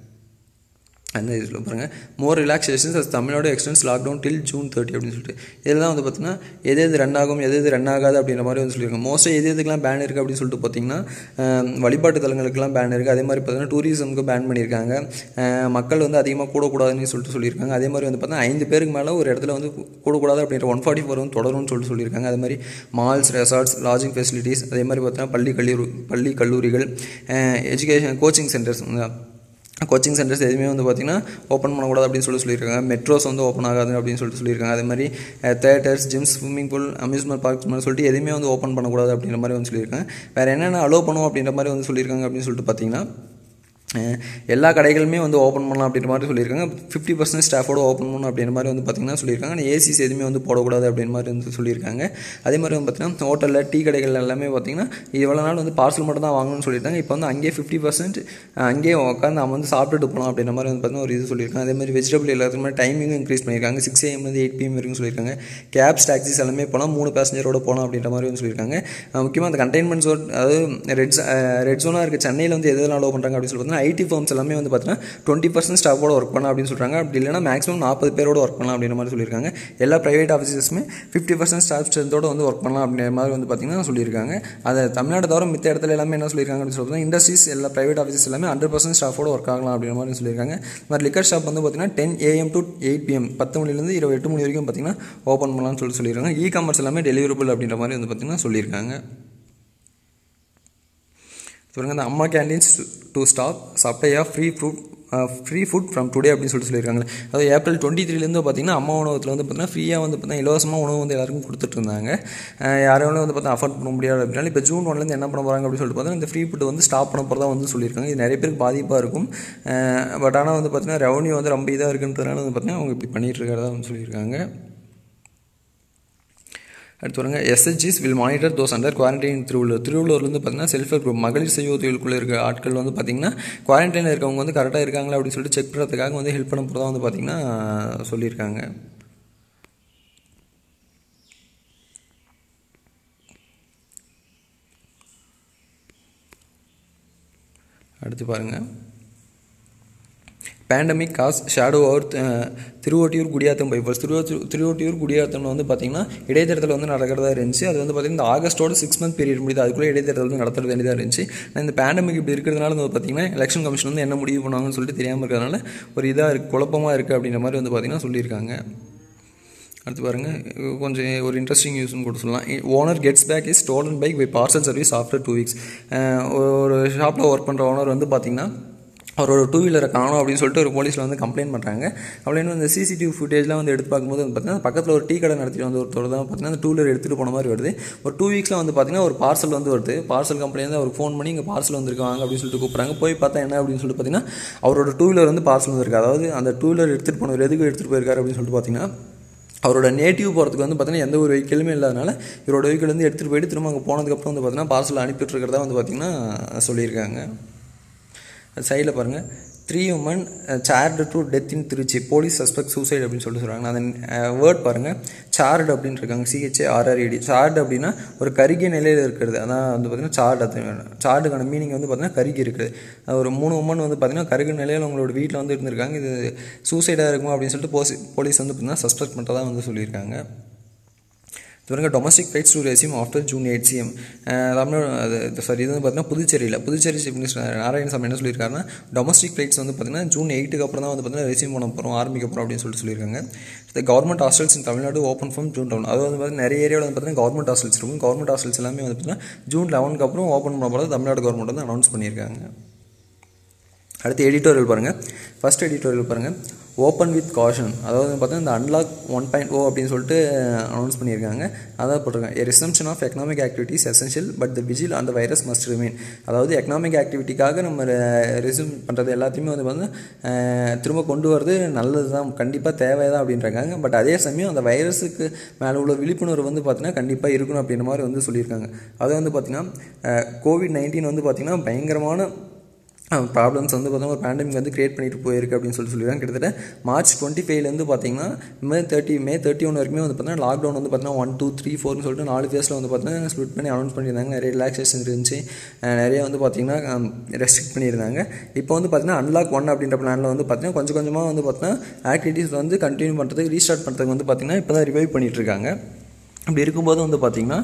அந்த இதில் பாருங்கள் மோர் ரிலாக்ஸேஷன்ஸ் அது Tamil Nadu extends lockdown till June thirty அப்படின்னு சொல்லிட்டு இதெல்லாம் வந்து பார்த்தீங்கன்னா எது எது ரன் ஆகும் எது எது ரன் ஆகாது அப்படின்ற மாதிரி வந்து சொல்லியிருக்காங்க மோஸ்ட்டாக எது எதுக்கெல்லாம் பேன் இருக்குது அப்படின்னு சொல்லிட்டு பார்த்தீங்கன்னா அஹ், வழிபாட்டு தலங்களுக்கெல்லாம் பேன் இருக்குது அதே மாதிரி பார்த்தீங்கன்னா டூரிசம்க்கு பேன் பண்ணியிருக்காங்க அஹ், மக்கள் வந்து அதிகமாக கூடக்கூடாதுன்னு சொல்லிட்டு சொல்லியிருக்காங்க அதே மாதிரி வந்து பார்த்தீங்கன்னா ஐந்து பேருக்கு மேலே ஒரு இடத்துல வந்து கூடக்கூடாது அப்படின்ற ஒன் ஃபார்ட்டி ஃபோர் வந்து தொடரும்னு சொல்லிட்டு சொல்லியிருக்காங்க அதே மாதிரி மால்ஸ் ரெசார்ட்ஸ் லாட்ஜிங் ஃபெசிலிட்டிஸ் அதே மாதிரி பார்த்தீங்கன்னா பள்ளி கல்லூரி பள்ளி கல்லூரிகள் education coaching centres coaching centres எதுவுமே வந்து பார்த்திங்கன்னா ஓப்பன் பண்ணக்கூடாது அப்படின்னு சொல்லி சொல்லியிருக்காங்க மெட்ரோஸ் வந்து ஓப்பன் ஆகாது அப்படின்னு சொல்லிட்டு சொல்லியிருக்காங்க அதே மாதிரி theatres gyms swimming pool amusement parks மாதிரி சொல்லிட்டு எதுவுமே வந்து ஓப்பன் பண்ணக்கூடாது அப்படின்ற மாதிரி வந்து சொல்லியிருக்காங்க வேறு என்னென்ன அலோவ் பண்ணுவோம் அப்படின்ற மாதிரி வந்து சொல்லியிருக்காங்க அப்படின்னு சொல்லிட்டு பார்த்தீங்கன்னா அஹ் எல்லா கடைகளுமே வந்து ஓப்பன் பண்ணலாம் அப்படின்ற மாதிரி சொல்லியிருக்காங்க ஃபிஃப்டி பர்சன்ட் ஸ்டாஃபோட ஓப்பன் பண்ணணும் அப்படின்ற மாதிரி வந்து பார்த்திங்கன்னா சொல்லியிருக்காங்க ஆனால் ஏசிஸ் எதுவுமே வந்து போடக்கூடாது அப்படின்ற மாதிரி வந்து சொல்லியிருக்காங்க அதே மாதிரி வந்து பார்த்திங்கன்னா ஹோட்டலில் டீ கடைகள் எல்லாமே பார்த்திங்கன்னா இவ்வளோ நாள் வந்து பார்சல் மட்டும் தான் வாங்கணும்னு சொல்லியிருக்காங்க இப்போ வந்து அங்கேயே ஃபிஃப்டி பர்சன்ட் அங்கேயே உட்காந்து அவன் வந்து சாப்பிட்டுட்டு போகலாம் அப்படின்ற மாதிரி வந்து பார்த்திங்கன்னா ஒரு இது சொல்லியிருக்காங்க அதே மாதிரி வெஜிடபிள் எல்லாத்துக்குமே டைமிங்கும் இன்க்ரீஸ் பண்ணியிருக்காங்க சிக்ஸ் ஏஎம்லேருந்து எயிட் பிஎம் வரைக்கும் சொல்லியிருக்காங்க கேப்ஸ் டாக்ஸிஸ் எல்லாமே போனால் மூணு பேசஞ்சரோட போகலாம் அப்படின்ற மாதிரி வந்து சொல்லியிருக்காங்க முக்கியமாக அந்த கண்டெய்ன்மெண்ட் ஜோன் அதாவது ரெட் ரெட் ஜோனாக இருக்க சென்னையில் வந்து எதெல்லாம் அலோவ் பண்ணுறாங்க அப்படின்னு சொல்லி பார்த்தீங்கன்னா ஐடி ஃபார்ம்ஸ் எல்லாமே வந்து பார்த்தீங்கன்னா டுவெண்ட்டி பர்சன்ட் ஸ்டாஃபோட ஒர்க் பண்ணலாம் அப்படின்னு சொல்கிறாங்க அப்படி இல்லைனா மேக்ஸிமம் நாற்பது பேரோட ஒர்க் பண்ணலாம் அப்படின்ற மாதிரி சொல்லியிருக்காங்க எல்லா ப்ரைவேட் ஆஃபீஸஸுமே ஃபிஃப்டி பர்சன்ட் ஸ்டாஃப் ஸ்ட்ரென்த்தோட வந்து ஒர்க் பண்ணலாம் அப்படின்ற மாதிரி வந்து பார்த்தீங்கன்னா சொல்லியிருக்காங்க அதை தமிழ்நாடு தவிர மித்த இடத்துல எல்லாமே என்ன சொல்லியிருக்காங்க அப்படின்னு சொல்லி இண்டஸ்ட்ரீஸ் எல்லா ப்ரைவேட் ஆஃபீஸஸ் எல்லாமே ஹண்ட்ரட் பர்சன்ட் ஸ்டாஃபோட ஒர்க் ஆகலாம் அப்படின்ற மாதிரி சொல்லியிருக்காங்க இந்த மாதிரி லிக்கர் ஷாப் வந்து பார்த்தீங்கன்னா ten AM to eight PM பத்து மணிலேருந்து இருபது எட்டு மணி வரைக்கும் பார்த்தீங்கன்னா ஓப்பன் பண்ணலாம்னு சொல்லி சொல்லியிருக்காங்க இ காமர்ஸ் எல்லாமே டெலிவரபிள் அப்படின்ற மாதிரி வந்து பார்த்தீங்கன்னா சொல்லியிருக்காங்க பாருங்க இந்த Amma canteens to stop supply of free food free food from today அப்படின்னு சொல்லிட்டு சொல்லியிருக்காங்க அதாவது ஏப்ரல் டுவெண்ட்டி த்ரீலேருந்து பார்த்தீங்கன்னா அம்மா உணவகத்தில் வந்து பார்த்தீங்கன்னா ஃப்ரீயாக வந்து பார்த்தீங்கன்னா இலவசமாக உணவு வந்து எல்லாருக்கும் கொடுத்துட்டு இருந்தாங்க அஹ் யாராலும் வந்து பார்த்தா அஃபோர்ட் பண்ண முடியாது அப்படின்னாலும் இப்போ ஜூன் ஒன்லேருந்து என்ன பண்ண போகிறாங்க அப்படின்னு சொல்லிட்டு பார்த்தீங்கன்னா இந்த ஃப்ரீ ஃபுட் வந்து ஸ்டாப் பண்ண போகிறதா வந்து சொல்லியிருக்காங்க இது நிறைய பேருக்கு பாதிப்பாக இருக்கும் பட் ஆனால் வந்து பார்த்தீங்கன்னா ரெவன்யூ வந்து ரொம்ப இதாக இருக்குன்றதுனால வந்து பார்த்தீங்கன்னா அவங்க இப்படி பண்ணிட்டு இருக்கிறதா வந்து சொல்லியிருக்காங்க அடுத்து வருங்க எஸ்ஹெச்ஜிஸ் will monitor those under quarantine Tiruvallur திருவள்ளூர்லேருந்து பார்த்தீங்கன்னா செல்ஃப் ஹெல்ப் குரூப் மகளிர் சுய உதவிக்குள்ளே இருக்க ஆட்கள் வந்து பார்த்தீங்கன்னா குவாரண்டைனில் இருக்கவங்க வந்து கரெக்டாக இருக்காங்களா அப்படின்னு சொல்லிட்டு செக் பண்ணுறதுக்காக வந்து ஹெல்ப் பண்ண போகிறதா வந்து பார்த்தீங்கன்னா சொல்லியிருக்காங்க அடுத்து பாருங்கள் pandemic casts shadow over Thiruvottiyur Gudiyatham bypolls Thiruvottiyur Thiruvottiyur குடியாத்தம்ல வந்து பார்த்தீங்கன்னா இடைத்தேர்தல் வந்து நடக்கிறதா இருந்துச்சு அது வந்து பார்த்தீங்கன்னா இந்த ஆகஸ்ட்டோட சிக்ஸ் மந்த் பீரியட் முடியுது அதுக்குள்ளே இடைத்தேர்தல் வந்து நடத்த வேண்டியதாக இருந்துச்சு ஆனால் இந்த பேண்டமிக் இப்படி இருக்கிறதுனால வந்து பார்த்தீங்கன்னா எலெக்ஷன் கமிஷன் வந்து என்ன முடிவு பண்ணுவாங்கன்னு சொல்லிட்டு தெரியாமல் இருக்கிறதுனால ஒரு இதாக இருக்குது குழப்பமாக இருக்குது அப்படின்ற மாதிரி வந்து பார்த்தீங்கன்னா சொல்லியிருக்காங்க அடுத்து பாருங்கள் கொஞ்சம் ஒரு இன்ட்ரெஸ்டிங் நியூஸ்னு கூட சொல்லலாம் owner gets back his stolen bike by parcel service after two weeks ஒரு ஷாப்பில் ஒர்க் பண்ணுற ஓனர் வந்து பார்த்திங்கன்னா அவரோட டூ வீலரை காணும் அப்படின்னு சொல்லிட்டு ஒரு போலீஸில் வந்து கம்ப்ளைண்ட் பண்ணுறாங்க கம்ப்ளைண்ட் வந்து சிசிடிவி ஃபுட்டேஜ்லாம் வந்து எடுத்து பார்க்கும்போது வந்து பார்த்தீங்கன்னா பக்கத்தில் ஒரு டீ கடை நடத்திட்டு வந்து ஒருத்தர் தான் பார்த்தீங்கன்னா அந்த டூ வீலர் எடுத்துகிட்டு போன மாதிரி வருது ஒரு டூ வீக்ஸில் வந்து பார்த்தீங்கன்னா ஒரு பார்சல் வந்து வருது பார்சல் கம்பெனி வந்து அவருக்கு ஃபோன் பண்ணி இங்கே பார்சல் வந்திருக்காங்க அப்படின்னு சொல்லிட்டு கூப்பிட்றாங்க போய் பார்த்தா என்ன அப்படின்னு சொல்லிட்டு பார்த்தீங்கன்னா அவரோட டூ வீலர் வந்து பார்சல் வந்திருக்கு அதாவது அந்த டூ வீலர் எடுத்துகிட்டு போனவர் எதுக்கு எடுத்துகிட்டு போயிருக்காரு அப்படின்னு சொல்லிட்டு பார்த்தீங்கன்னா அவரோட நேட்டிவ் போகிறதுக்கு வந்து பார்த்தீங்கன்னா எந்த ஒரு வெஹிக்கிளுமே இல்லாதனால இவரோட வெஹிக்கிள் வந்து எடுத்துகிட்டு போயிட்டு திரும்ப அங்கே போனதுக்கப்புறம் வந்து பார்த்தீங்கன்னா பார்சல் அனுப்பிட்டு இருக்கிறதா வந்து பார்த்தீங்கன்னா சொல்லியிருக்காங்க சைடில் பாருங்கள் three women charred to death in Trichy police suspect suicide அப்படின்னு சொல்லிட்டு சொல்கிறாங்க அந்த வேர்ட் பாருங்கள் சார்டு அப்படின்னு இருக்காங்க சிஹெச்ஏ ஆர்ஆர்இடி சார்டு அப்படின்னா ஒரு கருகிய நிலையில் இருக்கிறது அதான் வந்து பார்த்திங்கன்னா சார்டு அது சார்டுக்கான மீனிங் வந்து பார்த்திங்கன்னா கருகி இருக்குது அது ஒரு மூணு உமன் வந்து பார்த்திங்கன்னா கருகிய நிலையில் உங்களோட வீட்டில் வந்து இருந்திருக்காங்க இது சூசைடாக இருக்குமா அப்படின்னு சொல்லிட்டு போலீஸ் போலீஸ் வந்து பார்த்திங்கன்னா சஸ்பெக்ட் பண்ணுறதா வந்து சொல்லியிருக்காங்க இது பாருங்க domestic flights to resume after June eight CM Tamil அது சாரி இது வந்து பார்த்தீங்கன்னா புதுச்சேரியில் புதுச்சேரி சீஃப் மினிஸ்டர் நாராயணசாமி என்ன சொல்லியிருக்காருன்னா டொமஸ்டிக் ஃப்ளைட்ஸ் வந்து பார்த்தீங்கன்னா ஜூன் எயிட்டுக்கு அப்புறம் தான் வந்து பார்த்தீங்கன்னா ரெசியூம் பண்ண போகிறோம் ஆரம்பிக்க போகிறோம் அப்படின்னு சொல்லிட்டு சொல்லியிருக்காங்க இந்த government hostels in Tamil Nadu open from June down அது வந்து பார்த்தீங்கன்னா நிறைய ஏரியாவில் வந்து பார்த்தீங்கன்னா கவர்மெண்ட் ஹாஸ்டல்ஸ் இருக்கும் கவர்மெண்ட் ஹாஸ்டல்ஸ் எல்லாமே வந்து பார்த்தீங்கன்னா ஜூன் லெவனுக்கு அப்புறம் ஓப்பன் பண்ண போகிறது தமிழ்நாடு கவர்மெண்ட் வந்து அனௌன்ஸ் பண்ணியிருக்காங்க அடுத்து எடிட்டோரியல் பாருங்கள் ஃபஸ்ட் எடிட்டோரியல் பாருங்கள் ஓப்பன் வித் காஷன் அதாவது பார்த்தீங்கன்னா இந்த அன்லாக் ஒன் பாயிண்ட் ஓ அப்படின்னு சொல்லிட்டு அனௌன்ஸ் பண்ணியிருக்காங்க அதாவது போட்டிருக்காங்க a resumption of economic activities essential but the vigil அந்த வைரஸ் மஸ்ட் ரிமைன் அதாவது எக்கனாமிக் ஆக்டிவிட்டிக்காக நம்ம ரெசியூம் பண்ணுறது எல்லாத்தையுமே வந்து வந்து திரும்ப கொண்டு வரது நல்லது தான் கண்டிப்பாக தேவை தான் அப்படின்றாங்க பட் அதே சமயம் அந்த வைரஸுக்கு மேலே உள்ள விழிப்புணர்வு வந்து பார்த்தீங்கன்னா கண்டிப்பாக இருக்கணும் அப்படின்ற மாதிரி வந்து சொல்லியிருக்காங்க அது வந்து பார்த்திங்கன்னா கோவிட் நைன்டீன் வந்து பார்த்திங்கன்னா பயங்கரமான ப்ராப்ளம்ஸ் வந்து பார்த்தீங்கன்னா ஒரு பேண்டமிக் வந்து கிரியேட் பண்ணிட்டு போயிருக்கு அப்படின்னு சொல்லி சொல்லிடுறாங்க கிட்டத்தட்ட மார்ச் டுவெண்ட்டி ஃபைவ்லேருந்து பார்த்தீங்கன்னா May thirty May thirty one வரைக்குமே வந்து பார்த்தீங்கன்னா லாக்டவுன் வந்து பார்த்தீங்கன்னா ஒன் டூ த்ரீ ஃபோர்னு சொல்லிட்டு நாலு ஃபேஸில் வந்து பார்த்தீங்கன்னா ஸ்ப்ளிட் பண்ணி அனௌன்ஸ் பண்ணியிருந்தாங்க நிறைய ரிலாக்ஸேஷன் இருந்துச்சு நிறைய வந்து பார்த்தீங்கன்னா ரெஸ்ட்ரிக்ட் பண்ணியிருந்தாங்க இப்போ வந்து பார்த்தீங்கன்னா அன்லாக் ஒன் அப்படின்ற பிளானில் வந்து பார்த்தீங்கன்னா கொஞ்சம் கொஞ்சமாக வந்து பார்த்தீங்கன்னா ஆக்டிவிட்டீஸ் வந்து கண்டினியூ பண்ணுறதுக்கு ரீஸ்டார்ட் பண்ணுறதுக்கு வந்து பார்த்தீங்கன்னா இப்போ தான் ரிவைவ் பண்ணிகிட்டு இருக்காங்க அப்படி இருக்கும்போது வந்து பார்த்திங்கன்னா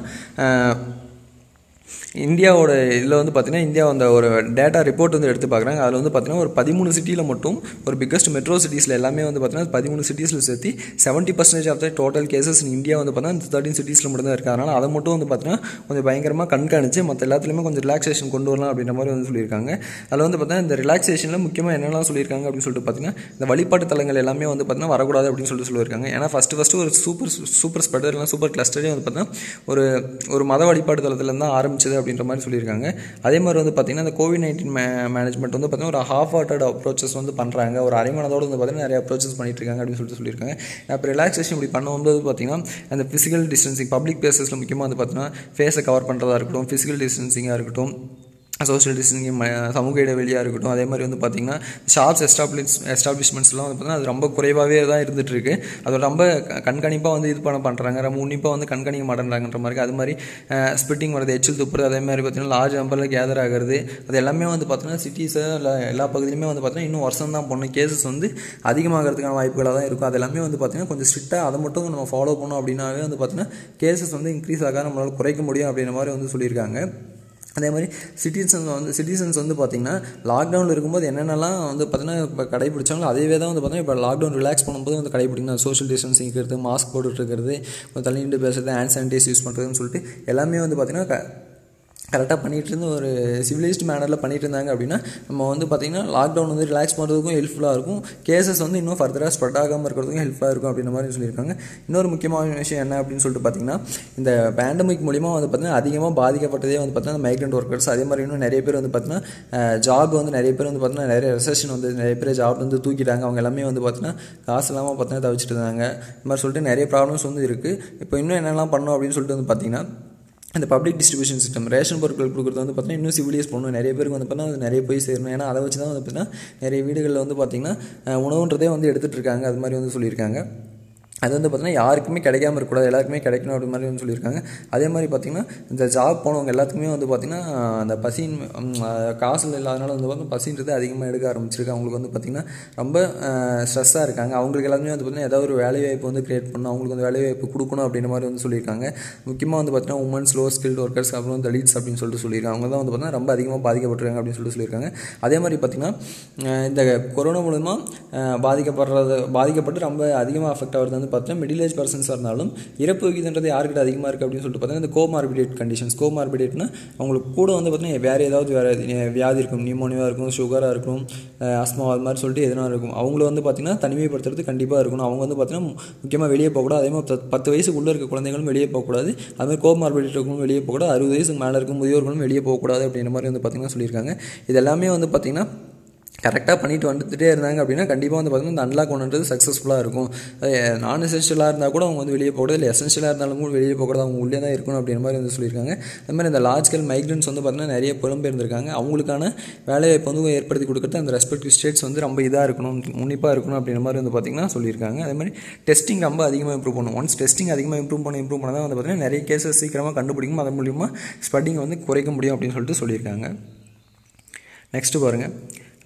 இந்தியாவோட இதில் வந்து பார்த்திங்கன்னா இந்தியா அந்த ஒரு டேட்டா ரிப்போர்ட் வந்து எடுத்து பார்க்குறாங்க அதில் வந்து பார்த்திங்கன்னா ஒரு பதிமூணு சிட்டியில் மட்டும் ஒரு பிக்கஸ்ட் மெட்ரோ சிட்டிஸில் எல்லாமே வந்து பார்த்திங்கன்னா பதிமூணு சிட்டிஸில் சேர்த்து seventy percentage of the total cases India வந்து பார்த்தீங்கன்னா தேர்ட்டின் சிட்டிஸில் மட்டும் தான் இருக்குது அதனால் அதை மட்டும் வந்து பார்த்திங்கன்னா கொஞ்சம் பயங்கரமாக கண்காணிச்சு மற்ற எல்லாத்துலேயுமே கொஞ்சம் ரிலாக்ஸேஷன் கொண்டு வரலாம் அப்படின்ற மாதிரி வந்து சொல்லியிருக்காங்க அதில் வந்து பார்த்தீங்கன்னா இந்த ரிலாக்ஸேஷனில் முக்கியமாக என்னெல்லாம் சொல்லியிருக்காங்க அப்படின்னு சொல்லிட்டு பார்த்தீங்கன்னா இந்த வழிபாட்டு தலங்கள் எல்லாமே வந்து பார்த்தீங்கன்னா வரக்கூடாது அப்படின்னு சொல்லிட்டு சொல்லியிருக்காங்க ஏன்னா ஃபஸ்ட்டு ஃபஸ்ட்டு ஒரு சூப்பர் சூப்பர் ஸ்ப்ரெடர் இல்லை சூப்பர் கிளஸ்டரே வந்து பார்த்தீங்கன்னா ஒரு ஒரு மத வழிபாட்டு தலத்துலேருந்து தான் ஆரம்பிச்சது அப்படின்ற மாதிரி சொல்லியிருக்காங்க அதே மாதிரி வந்து பார்த்திங்கன்னா இந்த கோவிட் நைன்டீன் மே மேனேஜ்மெண்ட் வந்து பார்த்திங்கன்னா ஒரு ஹாஃப் ஹார்ட்டட் அப்ரோச்சஸ் வந்து பண்ணுறாங்க ஒரு அரைமனதோடு வந்து பார்த்திங்கன்னா நிறைய அப்ரோச்சஸ் பண்ணிட்டு இருக்காங்க அப்படின்னு சொல்லிட்டு சொல்லியிருக்காங்க அப்போ ரிலாக்ஸேஷன் இப்படி பண்ணும்போது பார்த்திங்கன்னா அந்த ஃபிசிக்கல் டிஸ்டன்சிங் பப்ளிக் பிளேசஸில் முக்கியமாக வந்து பார்த்திங்கன்னா ஃபேஸை கவர் பண்ணுறதா இருக்கட்டும் ஃபிசிக்கல் டிஸ்டன்சிங்காக இருக்கட்டும் சோஷியல் டிஸ்டன்சிங் சமூக இடைவெளியாக இருக்கட்டும் அதே மாதிரி வந்து பார்த்திங்கன்னா ஷாப்ஸ் எஸ்டாப்ளிஷ் எஸ்டாப்ளிஷ்மெண்ட்ஸ்லாம் வந்து பார்த்திங்கன்னா அது ரொம்ப குறைவாகவே தான் இருந்துகிட்ருக்கு அது ரொம்ப கண்காணிப்பாக வந்து இது பண்ண பண்ணுறாங்க ரொம்ப உன்னிப்பாக வந்து கண்காணிக்க மாட்டேன்றாங்கன்ற மாதிரி அது மாதிரி ஸ்பிட்டிங் வரது எச்சில் துப்புறது அதே மாதிரி பார்த்திங்கன்னா லார்ஜ் நம்பரில் கேதர் ஆகிறது அது எல்லாமே வந்து பார்த்திங்கன்னா சிட்டிஸை இல்லை எல்லா பகுதியிலுமே வந்து பார்த்திங்கன்னா இன்னும் வருஷம் தான் போகணும் கேசஸ் வந்து அதிகமாகிறதுக்கான வாய்ப்புகளாக தான் இருக்கும் அது எல்லாமே வந்து பார்த்திங்கன்னா கொஞ்சம் ஸ்ட்ரிக்டாக அதை மட்டும் நம்ம ஃபாலோ பண்ணோம் அப்படின்னாவே வந்து பார்த்திங்கன்னா கேசஸ் வந்து இன்க்ரீஸ் ஆக நம்மளால் குறைக்க முடியும் அப்படின்ற மாதிரி வந்து சொல்லியிருக்காங்க அதே மாதிரி சிட்டிசன்ஸ் வந்து சிட்டிசன்ஸ் வந்து பார்த்திங்கன்னா லாக்டவுனில் இருக்கும்போது என்னென்னலாம் வந்து பார்த்திங்கன்னா இப்போ கடைபிடிச்சாங்களோ அதேவே தான் வந்து பார்த்திங்கன்னா இப்போ லாக்டவுன் ரிலாக்ஸ் பண்ணும்போது வந்து கடைபிடிக்கணும் சோஷியல் டிஸ்டன்சிங் இருக்கிறது மாஸ்க் போட்டுட்டு இருக்கிறது தள்ளி நின்று பேசுறது ஹேண்ட் சானிடைஸ் யூஸ் பண்ணுறதுன்னு சொல்லிட்டு எல்லாமே வந்து பார்த்திங்கன்னா கரெக்டாக பண்ணிகிட்டு இருந்து ஒரு சிவிலைஸ்டு மேனரில் பண்ணிகிட்டு இருந்தாங்க அப்படின்னா நம்ம வந்து பார்த்திங்கன்னா லாக்டவுன் வந்து ரிலாக்ஸ் பண்ணுறதுக்கும் ஹெல்ப்ஃபுல்லாக இருக்கும் கேசஸ் வந்து இன்னும் ஃபர்தராக ஸ்ப்ரெட் ஆகாமல் இருக்கிறதுக்கும் ஹெல்ப்ஃபுல்லாக இருக்கும் அப்படின்ற மாதிரி சொல்லியிருக்காங்க இன்னொரு முக்கியமான விஷயம் என்ன அப்படின்னு சொல்லிட்டு பார்த்திங்கன்னா இந்த பேண்டமிக் மூலிமா வந்து பார்த்திங்கன்னா அதிகமாக பாதிக்கப்பட்டதே வந்து பார்த்திங்கன்னா மைக்ரண்ட் ஒர்க்கர்ஸ் அதே மாதிரி இன்னும் நிறைய பேர் வந்து பார்த்திங்கன்னா ஜாப் வந்து நிறைய பேர் வந்து பார்த்திங்கன்னா நிறைய ரெசெஷன் வந்து நிறைய பேர் ஜாப் வந்து தூக்கிட்டாங்க அவங்க எல்லாமே வந்து பார்த்திங்கன்னா காசு இல்லாமல் பார்த்திங்கன்னா தவிச்சிட்டு இருந்தாங்க இந்த மாதிரி சொல்லிட்டு நிறைய ப்ராப்ளம்ஸ் வந்து இருக்குது இப்போ இன்னும் என்னெல்லாம் பண்ணோம் அப்படின்னு சொல்லிட்டு வந்து பார்த்திங்கன்னா அந்த பப்ளிக் டிஸ்ட்ரிபியூஷன் சிஸ்டம் ரேஷன் பொருட்கள் கொடுக்குறது வந்து பார்த்தீங்கன்னா இன்னும் சிவிலியஸ் பண்ணணும் நிறைய பேருக்கு வந்து பார்த்தீங்கன்னா அது நிறைய போய் சேரணும் ஏன்னா அதை வச்சு தான் வந்து பார்த்தீங்கன்னா நிறைய வீடுகளில் வந்து பார்த்திங்கன்னா உணவுன்றதே வந்து எடுத்துகிட்டு இருக்காங்க அது மாதிரி வந்து சொல்லியிருக்காங்க அது வந்து பார்த்திங்கன்னா யாருக்குமே கிடைக்காம இருக்கக்கூடாது எல்லாருக்குமே கிடைக்கணும் அப்படி மாதிரி வந்து சொல்லியிருக்காங்க அதே மாதிரி பார்த்திங்கன்னா இந்த ஜாப் போனவங்க எல்லாத்துக்குமே வந்து பார்த்திங்கன்னா அந்த பசின் காசு இல்லாதனால வந்து பார்த்தீங்கன்னா பசின்றது அதிகமாக எடுக்க ஆரம்பிச்சிருக்கு அவங்களுக்கு வந்து பார்த்திங்கன்னா ரொம்ப ஸ்ட்ரெஸ்ஸாக இருக்காங்க அவங்களுக்கு எல்லாருமே வந்து பார்த்திங்கன்னா ஏதாவது ஒரு வேலைவாய்ப்பு வந்து க்ரியேட் பண்ணணும் அவங்களுக்கு வந்து வேலைவாய்ப்பு கொடுக்கணும் அப்படின்ற மாதிரி வந்து சொல்லியிருக்காங்க முக்கியமாக வந்து பார்த்திங்கன்னா உமன்ஸ் லோ ஸ்கில்ட் ஒர்க்கர்ஸ் அப்புறம் வந்து லீட்ஸ் அப்படின்னு சொல்லிட்டு சொல்லியிருக்காங்க அவங்க தான் வந்து பார்த்திங்கன்னா ரொம்ப அதிகமாக பாதிக்கப்பட்டிருக்காங்க அப்படின்னு சொல்லிட்டு சொல்லியிருக்காங்க அதே மாதிரி பார்த்திங்கன்னா இந்த கொரோனா மூலமாக பாதிக்கப்படுறது பாதிக்கப்பட்டு ரொம்ப அதிகமாக அஃபெக்ட் ஆகிறது வந்து பார்த்தீங்கன்னா மிடில் ஏஜ் பர்சன்ஸாக இருந்தாலும் இறப்பு விகிதன்றது யார்கிட்ட அதிகமாக இருக்குது அப்படின்னு சொல்லிட்டு பார்த்தீங்கன்னா இந்த கோமார்பிடேட் கண்டிஷன்ஸ் கோமார்பிடேட்னா அவங்களுக்கு கூட வந்து பார்த்தீங்கன்னா வேறு ஏதாவது வேறு வியாதி இருக்கும் நியூமோனியா இருக்கும் சுகராக இருக்கும் அஸ்மா அது மாதிரி சொல்லிட்டு எதனா இருக்கும் அவங்கள வந்து பார்த்திங்கன்னா தனிமைப்படுத்துறது கண்டிப்பாக இருக்கணும் அவங்க வந்து பார்த்திங்கன்னா முக்கியமாக வெளியே போகக்கூடாது அதே மாதிரி பத்து வயசுக்குள்ளே இருக்க குழந்தைகளும் வெளியே போகக்கூடாது அதுமாதிரி கோமார்பிடேட் இருக்கணும் வெளியே போகக்கூடாது அறுபது வயசுக்கு மேலே இருக்கும் முதியோர்களும் வெளியே போகக்கூடாது அப்படின்ற மாதிரி வந்து பார்த்திங்கன்னா சொல்லியிருக்காங்க இது எல்லாமே வந்து பார்த்திங்கன்னா கரெக்டாக பண்ணிட்டு வந்துட்டே இருந்தாங்க அப்படின்னா கண்டிப்பாக வந்து பார்த்திங்கன்னா இந்த அன்லாக் ஒன்றுன்றது சக்ஸஸ்ஃபுல்லாக இருக்கும் நான் எசென்ஷியலாக இருந்தால் கூட அவங்க வந்து வெளியே போகக்கூடாது இல்லை எசென்ஷியலாக இருந்தாலும் கூட வெளியே போகக்கூடாது அவங்க உள்ளே தான் இருக்கணும் அப்படின்ற மாதிரி வந்து சொல்லியிருக்காங்க அது மாதிரி இந்த லார்ஜ் ஸ்கேல் மைக்ரன்ஸ் வந்து பார்த்திங்கன்னா நிறைய புலம்பெயர்ந்திருக்காங்க அவங்களுக்கான வேலைவாய்ப்பு வந்து ஏற்படுத்தி கொடுக்குறது அந்த ரெஸ்பெக்டிவ் ஸ்டேட்ஸ் வந்து ரொம்ப இதாக இருக்கணும் உன்னிப்பாக இருக்கணும் அப்படின்ற மாதிரி வந்து பார்த்திங்கன்னா சொல்லியிருக்காங்க அதே மாதிரி டெஸ்டிங் ரொம்ப அதிகமாக இம்ப்ரூவ் பண்ணணும் ஒன்ஸ் டெஸ்டிங் அதிகமாக இம்ப்ரூவ் பண்ண இம்ப்ரூவ் பண்ணால் தான் வந்து பார்த்திங்கன்னா நிறைய கேசஸ் சீக்கிரமாக கண்டுபிடிக்கும் அதன் மூலியமாக ஸ்ப்ரெட்டிங் வந்து குறைக்க முடியும் அப்படின்னு சொல்லிட்டு சொல்லியிருக்காங்க நெக்ஸ்ட்டு பாருங்கள்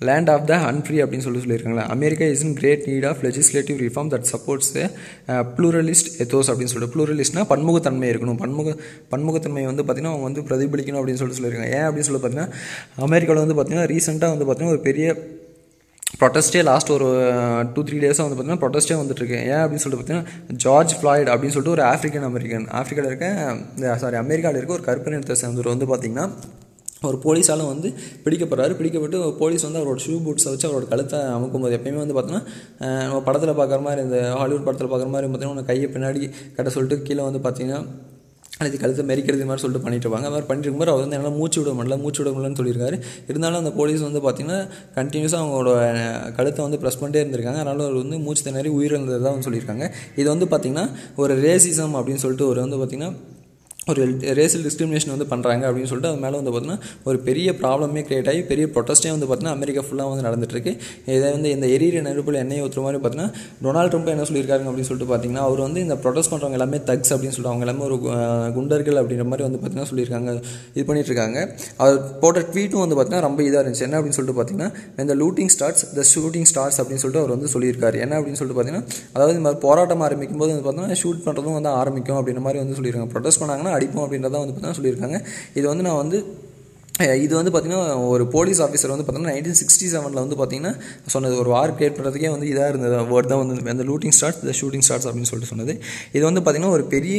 லேண்ட் ஆஃப் த அன்ஃப்ரீ அப்படின்னு சொல்லி சொல்லியிருக்காங்களா America is in great need of legislative reform that supports pluralist ethos அப்படின்னு சொல்லிட்டு ப்ளூரலிஸ்ட்னா பன்முகத்தன்மை இருக்கணும் பன்முக பன்முகத்தன்மை வந்து பார்த்திங்கன்னா அவங்க வந்து பிரதிபலிக்கணும் அப்படின்னு சொல்லிட்டு சொல்லியிருக்காங்க ஏன் அப்படின்னு சொல்லி பார்த்தீங்கன்னா அமெரிக்காவில் வந்து பார்த்திங்கன்னா ரீசெண்டாக வந்து பார்த்திங்கன்னா ஒரு பெரிய ப்ரொட்டஸ்டே லாஸ்ட் ஒரு டூ த்ரீ டேஸாக வந்து பார்த்தீங்கன்னா ப்ரொட்டஸ்டே வந்துட்டுருக்கு ஏன் அப்படின்னு சொல்லிட்டு பார்த்தீங்கன்னா ஜார்ஜ் ஃப்ளாய்ட் அப்படின்னு சொல்லிட்டு ஒரு ஆஃப்ரிக்கன் அமெரிக்கன் ஆஃப்ரிக்காவில் இருக்க இந்த சாரி அமெரிக்காவில் இருக்க ஒரு கருப்பு நிறத்தை சேர்ந்தவர் வந்து பார்த்திங்கன்னா ஒரு போலீஸால் வந்து பிடிக்கப்படுறாரு பிடிக்கப்பட்டு போலீஸ் வந்து அவரோட ஷூ பூட்ஸை வச்சு அவரோட கழுத்தை அமுக்கும்போது எப்பயுமே வந்து பார்த்தீங்கன்னா நம்ம படத்தில் பார்க்குற மாதிரி இந்த ஹாலிவுட் படத்தில் பார்க்குற மாதிரி பார்த்தீங்கன்னா உன்னை கையை பின்னாடி கட்ட சொல்லிட்டு கீழே வந்து பார்த்தீங்கன்னா அது கழுத்தை மெரிக்கிறது மாதிரி சொல்லிட்டு பண்ணிட்டு இருப்பாங்க அது மாதிரி பண்ணிட்டு இருக்கும்போது அவர் வந்து என்னால் மூச்சு விட முடியல மூச்சு விட முடியலன்னு சொல்லியிருக்காரு இருந்தாலும் அந்த போலீஸ் வந்து பார்த்தீங்கன்னா கண்டினியூஸாக அவங்களோட கழுத்தை வந்து ப்ரெஸ் பண்ணிட்டே இருந்திருக்காங்க அதனால் அவர் வந்து மூச்சு திணறி உயிரிழந்ததாக வந்து சொல்லியிருக்காங்க இது வந்து பார்த்திங்கன்னா ஒரு ரேசிசம் அப்படின்னு சொல்லிட்டு ஒரு வந்து பார்த்திங்கன்னா ஒரு ரேசியல் டிஸ்கிரிமினேஷன் வந்து பண்ணுறாங்க அப்படின்னு சொல்லிட்டு அது மேலே வந்து பார்த்தீங்கன்னா ஒரு பெரிய ப்ராப்ளமே கிரியேட் ஆகி பெரிய ப்ரொட்டஸ்ட்டே வந்து பார்த்தீங்கன்னா அமெரிக்கா ஃபுல்லாக வந்து நடந்துட்டுருக்கு இதை வந்து இந்த எரியிற நெருப்பில் எண்ணெய் ஊற்றுற மாதிரி பார்த்தீங்கன்னா டொனால்ட் ட்ரம்ப் என்ன சொல்லியிருக்காங்க அப்படின்னு சொல்லிட்டு பார்த்தீங்கன்னா அவர் வந்து இந்த ப்ரொட்டஸ்ட் பண்ணுறவங்க எல்லாமே தக்ஸ் அப்படின்னு சொல்லிட்டு அவங்க எல்லாமே ஒரு குண்டர்கள் அப்படின்ற மாதிரி வந்து பார்த்தீங்கன்னா சொல்லியிருக்காங்க இது பண்ணிட்டு இருக்காங்க அவர் போட்ட ட்வீட்டும் வந்து பார்த்தீங்கன்னா ரொம்ப இதாக இருந்துச்சு என்ன அப்படின்னு சொல்லிட்டு பார்த்தீங்கன்னா இந்த looting starts the shooting starts அப்படின்னு சொல்லிட்டு அவர் வந்து சொல்லியிருக்காரு என்ன அப்படின்னு சொல்லிட்டு பார்த்தீங்கன்னா அதாவது இந்த மாதிரி போராட்டம் ஆரம்பிக்கும் போது வந்து பார்த்தீங்கன்னா ஷூட் பண்ணுறதும் வந்து ஆரம்பிக்கும் அப்படின்ற மாதிரி வந்து சொல்லியிருக்காங்க ப்ரொட்டஸ்ட் பண்ணாங்கன்னா அடிப்போம் அப்படின்றத வந்து பார்த்தீங்கன்னா சொல்லியிருக்காங்க இது வந்து நான் வந்து இது வந்து பார்த்திங்கன்னா ஒரு போலீஸ் ஆஃபீஸர் வந்து பார்த்தீங்கன்னா நைன்டீன் சிக்ஸ்டி செவனில் வந்து பார்த்திங்கன்னா சொன்னது ஒரு வார் கிரியேட் பண்ணுறதுக்கே வந்து இதாக இருந்தது வேர்ட் தான் வந்து அந்த looting starts the shooting starts அப்படின்னு சொல்லிட்டு சொன்னது இது வந்து பார்த்திங்கன்னா ஒரு பெரிய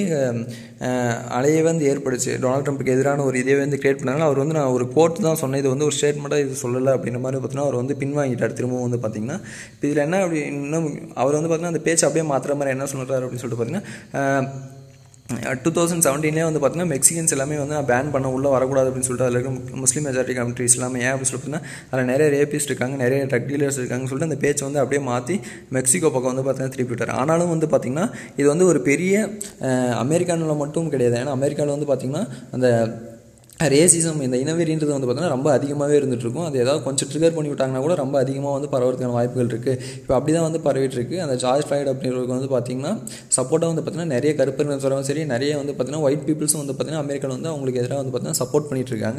அலையை வந்து ஏற்படுச்சு டொனால்ட் ட்ரம்ப்புக்கு எதிரான ஒரு இதே வந்து கிரியேட் பண்ணாங்க அவர் வந்து நான் ஒரு கோர்ட் தான் சொன்னேன் இது வந்து ஒரு ஸ்டேட்மெண்ட்டாக இது சொல்லலை அப்படின்ற மாதிரி பார்த்தீங்கன்னா அவர் வந்து பின்வாங்கிட்டார் திரும்பவும் வந்து பார்த்திங்கன்னா இப்போ இதில் என்ன அப்படி இன்னும் அவர் வந்து பார்த்திங்கன்னா அந்த பேச்சு அப்படியே மாற்றுற மாதிரி என்ன சொல்கிறார் அப்படின்னு சொல்லிட்டு பார்த்தீங்கன்னா டூ தௌசண்ட் செவன்டீன்லேயே வந்து பார்த்தீங்கன்னா மெக்சிகன்ஸ் எல்லாமே வந்து நான் பேன் பண்ண உள்ளே வரக்கூடாது அப்படின்னு சொல்லிட்டு அதில் இருக்க முஸ்லீம் மெஜாரிட்டி கண்ட்ரிஸ் எல்லாமே ஏன் அப்படின்னு சொல்லிட்டு அதில் நிறைய ரேபிஸ்ட் இருக்காங்க நிறைய ட்ரக் டீலர்ஸ் இருக்காங்கன்னு சொல்லிட்டு அந்த பேச்சை வந்து அப்படியே மாற்றி மெக்சிகோ பக்கம் வந்து பார்த்தீங்கன்னா திருப்பி விட்டார் ஆனாலும் வந்து பார்த்திங்கன்னா இது வந்து ஒரு பெரிய அமெரிக்கானில் மட்டும் கிடையாது ஏன்னா அமெரிக்காவில் வந்து பார்த்திங்கன்னா அந்த ரேசிசம் இந்த இனவெறின்றது வந்து பார்த்தீங்கன்னா ரொம்ப அதிகமாகவே இருந்துட்டு இருக்கும் அது ஏதாவது கொஞ்சம் ட்ரிகர் பண்ணி விட்டாங்கன்னா கூட ரொம்ப அதிகமாக வந்து பரவறதுக்கான வாய்ப்புகள் இருக்குது இப்போ அப்படி தான் வந்து பரவிட்டு இருக்கு அந்த ஜார்ஜ் ஃப்ளைட் அப்படின்றவருக்கு வந்து பார்த்திங்கன்னா சப்போர்ட்டாக வந்து பார்த்தீங்கன்னா நிறைய கருப்பினரும் சரி நிறைய வந்து பார்த்தீங்கன்னா ஒயிட் பீப்புள்ஸும் வந்து பார்த்தீங்கன்னா அமெரிக்காவில் வந்து அவங்களுக்கு எதிராக வந்து பார்த்தீங்கன்னா சப்போர்ட் பண்ணிட்டு இருக்காங்க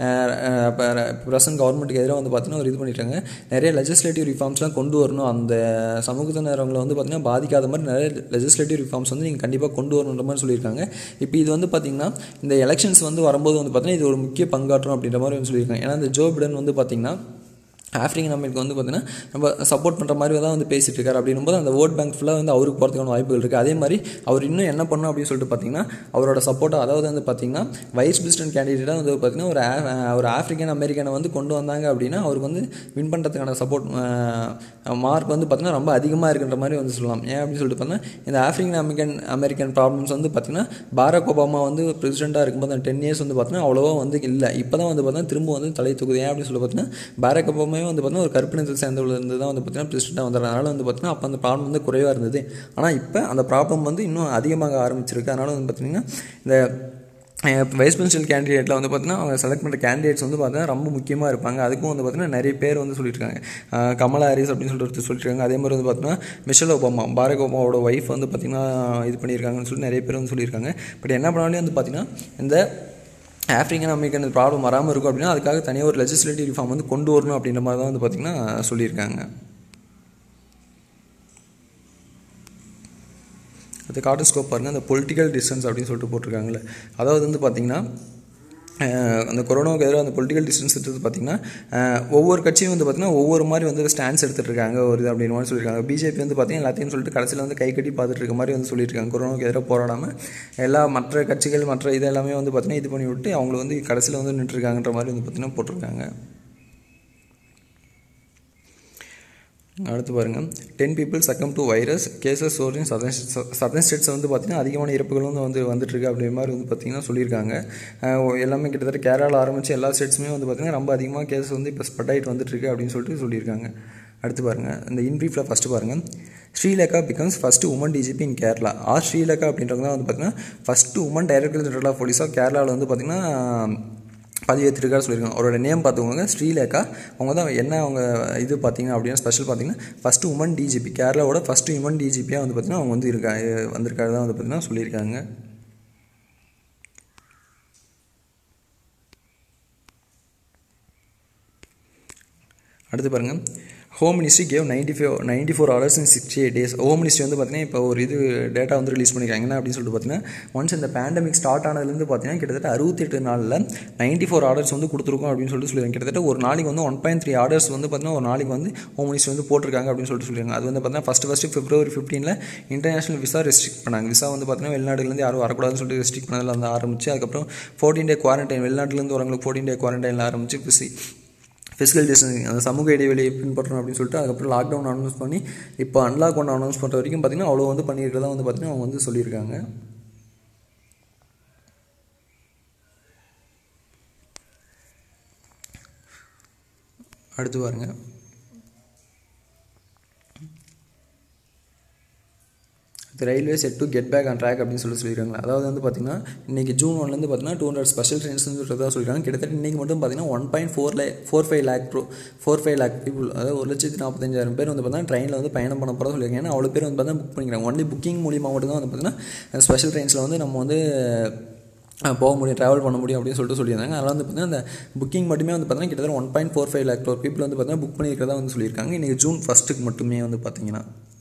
ப்ரெசன்ட் கவர்மெண்ட்டுக்கு எதிராக வந்து பார்த்தீங்கன்னா ஒரு இது பண்ணிட்டாங்க நிறைய லெஜிஸ்லேட்டிவ் ரிஃபார்ம்ஸ்லாம் கொண்டு வரணும் அந்த சமூகத்தினரவங்களை வந்து பார்த்தீங்கன்னா பாதிக்காத மாதிரி நிறைய லெஜிஸ்லேட்டிவ் ரிஃபார்ம்ஸ் வந்து நீங்கள் கண்டிப்பாக கொண்டு வரணுன்ற மாதிரி சொல்லியிருக்காங்க இப்போ இது வந்து பார்த்திங்கன்னா இந்த எலெக்ஷன்ஸ் வந்து வரும்போது வந்து பார்த்தீங்கன்னா இது ஒரு முக்கிய பங்காற்றும் அப்படின்ற மாதிரி வந்து சொல்லியிருக்காங்க ஏன்னா இந்த ஜோ பிடன் வந்து பார்த்திங்கன்னா ஆஃப்ரிக்கன் அமெரிக்கா வந்து பார்த்தீங்கன்னா நம்ம சப்போர்ட் பண்ணுற மாதிரி தான் வந்து பேசிகிட்டு இருக்காரு அப்படின்னும்போது அந்த ஓட் பேங்க் ஃபுல்லாக வந்து அவருக்கு போகிறதுக்கான வாய்ப்புகள் இருக்குது அதே மாதிரி அவர் இன்னும் என்ன பண்ணணும் அப்படின்னு சொல்லிட்டு பார்த்தீங்கன்னா அவரோட சப்போர்ட்டாக அதாவது வந்து பார்த்தீங்கன்னா வைஸ் பிரசிடென்ட் கேண்டிடேட்டாக வந்து பார்த்தீங்கன்னா ஒரு ஒரு ஆஃப்ரிக்கன் அமெரிக்கனை வந்து கொண்டு வந்தாங்க அப்படின்னா அவருக்கு வந்து வின் பண்ணுறதுக்கான சப்போர்ட் மார்க் வந்து பார்த்தீங்கன்னா ரொம்ப அதிகமாக இருக்குன்ற மாதிரி வந்து சொல்லலாம் ஏன் அப்படின்னு சொல்லிட்டு பார்த்தீங்கன்னா இந்த ஆஃப்ரிக்கன் அமெரிக்கன் அமெரிக்கன் ப்ராப்ளம்ஸ் வந்து பார்த்தீங்கன்னா பாரக் ஒபாமா வந்து பிரசிடெண்ட்டாக இருக்கும்போது அந்த டென் இயர்ஸ் வந்து பார்த்தீங்கன்னா அவ்வளோவா வந்து இல்லை இப்போ தான் வந்து பார்த்தீங்கன்னா திரும்ப வந்து தலை தூக்குது ஏன் அப்படின்னு சொல்லி பார்த்தீங்கன்னா பாரக் ஒபாமா வந்து பார்த்தீங்கன்னா ஒரு கருப்பினத்தில் சேர்ந்தவர்கள் தான் வந்து பார்த்தீங்கன்னா பிரசிடெண்ட்டாக வந்தார் அதனால் வந்து பார்த்தீங்கன்னா அப்போ அந்த ப்ராப்ளம் வந்து குறைவாக இருந்தது ஆனால் இப்போ அந்த ப்ராப்ளம் வந்து இன்னும் அதிகமாக ஆரம்பிச்சிருக்கு அதனால் வந்து பார்த்திங்கன்னா இந்த வைஸ் பிரசிடென்ட் கேண்டிடேட்டில் வந்து பார்த்தீங்கன்னா அவங்க செலக்ட் பண்ணுற கேண்டிடேட்ஸ் வந்து பார்த்தீங்கன்னா ரொம்ப முக்கியமாக இருப்பாங்க அதுக்கும் வந்து பார்த்தீங்கன்னா நிறைய பேர் வந்து சொல்லியிருக்காங்க கமலா ஹாரிஸ் அப்படின்னு சொல்லிட்டு சொல்லியிருக்காங்க அதே மாதிரி வந்து பார்த்தீங்கன்னா மிஷல் ஒபாமா பாரக் ஒபாமாவோட ஒய்ஃப் வந்து பார்த்தீங்கன்னா இது பண்ணியிருக்காங்கன்னு சொல்லி நிறைய பேர் வந்து சொல்லியிருக்காங்க பட் என்ன பண்ணாலும் வந்து பார்த்தீங்கன்னா இந்த ஆஃப்ரிக்கன் அமெரிக்கன் ப்ராப்ளம் வராமல் இருக்கும் அப்படின்னா அதுக்காக தனியாக ஒரு லெஜிஸ்லேட்டிவ் ரிஃபார்ம் வந்து கொண்டு வரணும் அப்படின்ற மாதிரி தான் வந்து பார்த்திங்கன்னா சொல்லியிருக்காங்க அது கார்ட்டூன் ஸ்கோப் பாருங்கள் அந்த பொலிட்டிக்கல் டிஸ்டன்ஸ் அப்படின்னு சொல்லிட்டு போட்டிருக்காங்களே அதாவது வந்து பார்த்திங்கன்னா அந்த கொரோனாவுக்கு எதிராக அந்த பொலிட்டிக்கல் டிஸ்டன்ஸ் எடுத்தது பார்த்திங்கன்னா ஒவ்வொரு கட்சியும் வந்து பார்த்திங்கன்னா ஒவ்வொரு மாதிரி வந்து ஸ்டாண்ட்ஸ் எடுத்துகிட்டு இருக்காங்க ஒரு இது அப்படின்னு மாதிரி சொல்லியிருக்காங்க பிஜேபி வந்து பார்த்திங்கன்னா எல்லாத்தையும் சொல்லிட்டு கடைசியில் வந்து கை கட்டி பார்த்துட்டு இருக்க மாதிரி வந்து சொல்லியிருக்காங்க கொரோனாவுக்கு எதிராக போராடாமல் எல்லா மற்ற கட்சிகள் மற்ற இது எல்லாமே வந்து பார்த்திங்கன்னா இது பண்ணி விட்டு அவங்கள வந்து கடைசியில் வந்து நின்றுருக்காங்கன்ற மாதிரி வந்து பார்த்திங்கன்னா போட்டிருக்காங்க அடுத்து பாருங்கள் ten people succumb to virus cases soar in southern southern states வந்து பார்த்திங்கன்னா அதிகமான இறப்புகள் வந்து வந்து வந்துட்டுருக்கு அப்படின்ற மாதிரி வந்து பார்த்திங்கன்னா சொல்லியிருக்காங்க எல்லாமே கிட்டத்தட்ட கேரளாவில் ஆரம்பித்து எல்லா ஸ்டேட்ஸுமே வந்து பார்த்திங்கன்னா ரொம்ப அதிகமாக கேஸ் வந்து இப்போ ஸ்ப்ரெட் ஆகிட்டு வந்துட்டுருக்கு அப்படின்னு சொல்லிட்டு சொல்லியிருக்காங்க அடுத்து பாருங்கள் இந்த இன்ப்ரீஃபில் ஃபஸ்ட்டு பாருங்கள் Sreelekha becomes first woman DGP in Kerala R Sreelekha அப்படின்றவங்க தான் வந்து பார்த்திங்கன்னா first woman director general of போலீஸாக கேரளாவில் வந்து பார்த்திங்கன்னா பதிவேற்றிருக்காரு சொல்லியிருக்காங்க அவரோட நேம் பார்த்துக்கோங்க ஸ்ரீலேகா அவங்க தான் என்ன அவங்க இது பார்த்தீங்க அப்படின்னா ஸ்பெஷல் பார்த்தீங்கன்னா ஃபஸ்ட்டு உமன் டிஜிபி கேரளாவோட ஃபஸ்ட்டு உமன் டிஜிபியாக வந்து பார்த்திங்கன்னா அவங்க வந்து இருக்கா வந்திருக்காரு தான் வந்து பார்த்திங்கன்னா சொல்லியிருக்காங்க அடுத்து பாருங்கள் home ministry gave ninety five ninety four hours in sixty eight days home ministry வந்து பார்த்தீங்கன்னா இப்போ ஒரு இது டேட்டா வந்து ரிலீஸ் பண்ணியிருக்காங்க என்ன அப்படின்னு சொல்லிட்டு பார்த்தீங்கன்னா ஒன்ஸ் இந்த பேண்டமிக் ஸ்டார்ட் ஆனதுலேருந்து பார்த்தீங்கன்னா கிட்டத்தட்ட அறுபத்தெட்டு நாளில் நைன்டி ஃபோர் ஆர்டர்ஸ் வந்து கொடுத்துருக்கோம் அப்படின்னு சொல்லிட்டு சொல்லியிருக்காங்க கிட்டத்தட்ட ஒரு நாளைக்கு வந்து ஒன் பாயிண்ட் த்ரீ ஆர்டர்ஸ் வந்து பார்த்தீங்கன்னா ஒரு நாளைக்கு வந்து ஹோம் மினிஸ்ட்ரி வந்து போட்டிருக்காங்க அப்படின்னு சொல்லிட்டு சொல்லியிருக்காங்க அது வந்து பார்த்தீங்கன்னா ஃபஸ்ட்டு ஃபஸ்ட்டு பிப்ரவரி ஃபிஃப்டீனில் இன்டர்நேஷனல் விசா ரெஸ்ட்ரிக்ட் பண்ணாங்க விசா வந்து பார்த்தீங்கன்னா வெளிநாடுலேருந்து யாரும் வரக்கூடாதுன்னு சொல்லிட்டு ரெஸ்ட்ரிக்ட் பண்ணதில் வந்து ஆரம்பிச்சு அதுக்கப்புறம் ஃபோர்டீன் டே குவாரண்டைன் வெளிநாட்டிலேருந்து வரவங்களுக்கு ஃபோர்டீன் டே குவாரண்டைனில் ஆரம்பிச்சு பிசி ஃபிசிக்கல் டிஸ்டன்சிங் அந்த சமூக இடைவெளியை பின்பற்றணும் அப்படின்னு சொல்லிட்டு அதுக்கப்புறம் லாக்டவுன் அனௌன்ஸ் பண்ணி இப்போ அன்லாக் ஒன்று அனௌன்ஸ் பண்ணுற வரைக்கும் பார்த்திங்கன்னா அவ்வளோ வந்து பண்ணியிருக்கிறதா வந்து பார்த்திங்கன்னா அவங்க வந்து சொல்லியிருக்காங்க அடுத்து பாருங்க railway set to get back on track அப்படின்னு சொல்லி சொல்லியிருக்காங்க அதாவது வந்து பார்த்தீங்கன்னா இன்றைக்கி ஜூன் ஒன்லேருந்து பார்த்தீங்கன்னா டூ ஹண்ட்ரட் ஸ்பெஷல் ட்ரெயின்ஸ்னு சொல்கிறதா சொல்லியிருக்காங்க கிட்டத்தட்ட இன்றைக்கி மட்டும் பார்த்தீங்கன்னா ஒன் பாயிண்ட் ஃபோர் லே ஃபோர் ஃபைவ் லேக் ப்ரோ ஃபோர் ஃபைவ் லேக் பீப்புள் அதாவது ஒரு லட்சத்தி நாற்பத்தஞ்சாயிரம் பேர் வந்து பார்த்தீங்கன்னா ட்ரெயினில் வந்து பயணம் பண்ண போகிறதா சொல்லியிருக்காங்க ஏன்னா அவ்வளோ பேர் வந்து பார்த்தீங்கன்னா புக் பண்ணிக்கிறாங்க ஒன்லி புக்கிங் மூலியமாக மட்டும் தான் வந்து பார்த்தீங்கன்னா ஸ்பெஷல் ட்ரெயின்ஸில் வந்து நம்ம வந்து போக முடியும் ட்ராவல் பண்ண முடியும் அப்படின்னு சொல்லிட்டு சொல்லியிருந்தாங்க அதனால் வந்து பார்த்தீங்கன்னா அந்த புக்கிங் மட்டுமே வந்து பார்த்தீங்கன்னா கிட்டத்தட்ட one point four five lakh people வந்து பார்த்தீங்கன்னா புக் பண்ணியிருக்கிறதா வந்து சொல்லியிருக்காங்க இன்றைக்கி ஜூன் ஃபஸ்ட்டுக்கு மட்டுமே வந்து பார்த்தீங்கன்னா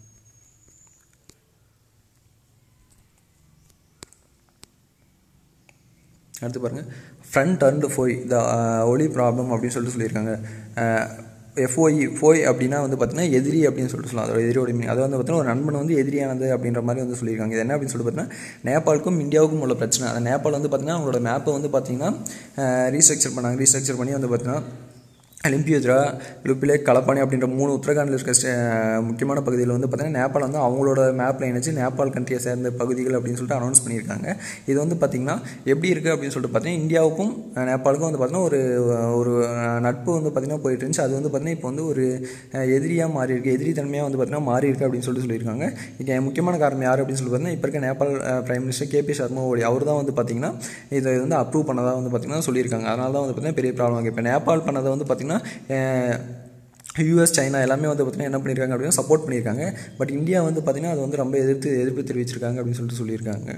அடுத்து பாருங்கள் ஃப்ரண்ட் டர்ன்டு ஃபோய் த ஒலி ப்ராப்ளம் அப்படின்னு சொல்லிட்டு சொல்லியிருக்காங்க எஃப்ஓஇ ஃபோய் அப்படின்னா வந்து பார்த்தீங்கன்னா எதிரி அப்படின்னு சொல்லிட்டு சொல்லலாம் அதோட எதிரியோட மீனிங் அதை வந்து பார்த்தீங்கன்னா ஒரு நண்பன் வந்து எதிரியானது அப்படின்ற மாதிரி வந்து சொல்லியிருக்காங்க இது என்ன அப்படின்னு சொல்லிட்டு பார்த்தீங்கன்னா நேபாளுக்கும் இந்தியாவுக்கும் உள்ள பிரச்சனை அந்த நேபாள் வந்து பார்த்தீங்கன்னா அவங்களோட மேப்பை வந்து பார்த்தீங்கன்னா ரீஸ்ட்ரக்சர் பண்ணாங்க ரீஸ்ட்ரக்சர் பண்ணி வந்து பார்த்தீங்கன்னா லிம்பியோத்ரா லுப்பிலே கலப்பானி அப்படின்ற மூணு உத்தரகாண்டில் இருக்க முக்கியமான பகுதியில் வந்து பார்த்திங்கன்னா நேபாள் வந்து அவங்களோட மேப்பில் இணைச்சு நேபாள் கண்ட்ரியை சேர்ந்த பகுதிகள் அப்படின்னு சொல்லிட்டு அனௌன்ஸ் பண்ணியிருக்காங்க இது வந்து பார்த்திங்கன்னா எப்படி இருக்குது அப்படின்னு சொல்லிட்டு பார்த்தீங்கன்னா இந்தியாவுக்கும் நேபாளுக்கும் வந்து பார்த்திங்கன்னா ஒரு ஒரு நட்பு வந்து பார்த்திங்கன்னா போயிட்டு இருந்துச்சு அது வந்து பார்த்திங்கன்னா இப்போ வந்து ஒரு எதிரியாக மாறி இருக்குது எதிரி தன்மையாக வந்து பார்த்திங்கன்னா மாறி இருக்குது அப்படின்னு சொல்லிட்டு சொல்லியிருக்காங்க இது முக்கியமான காரணம் யார் அப்படின்னு சொல்லி பார்த்தீங்கன்னா இப்போ இருக்க Nepal prime minister KP Sharma Oli அவர் தான் வந்து பார்த்திங்கன்னா இதை வந்து அப்ரூவ் பண்ணதாக வந்து பார்த்திங்கன்னா சொல்லியிருக்காங்க அதனால தான் வந்து பார்த்திங்கன்னா பெரிய ப்ராப்ளம் இப்போ நேபாள் பண்ணதை வந்து பார்த்திங்கன்னா யூஎஸ் சைனா எல்லாமே வந்து பார்த்திங்கன்னா என்ன பண்ணியிருக்காங்க அப்படின்னா சப்போர்ட் பண்ணியிருக்காங்க பட் இந்தியா வந்து பார்த்திங்கன்னா அது வந்து ரொம்ப எதிர்த்து எதிர்ப்பு தெரிவிச்சிருக்காங்க அப்படின்னு சொல்லிட்டு சொல்லியிருக்காங்க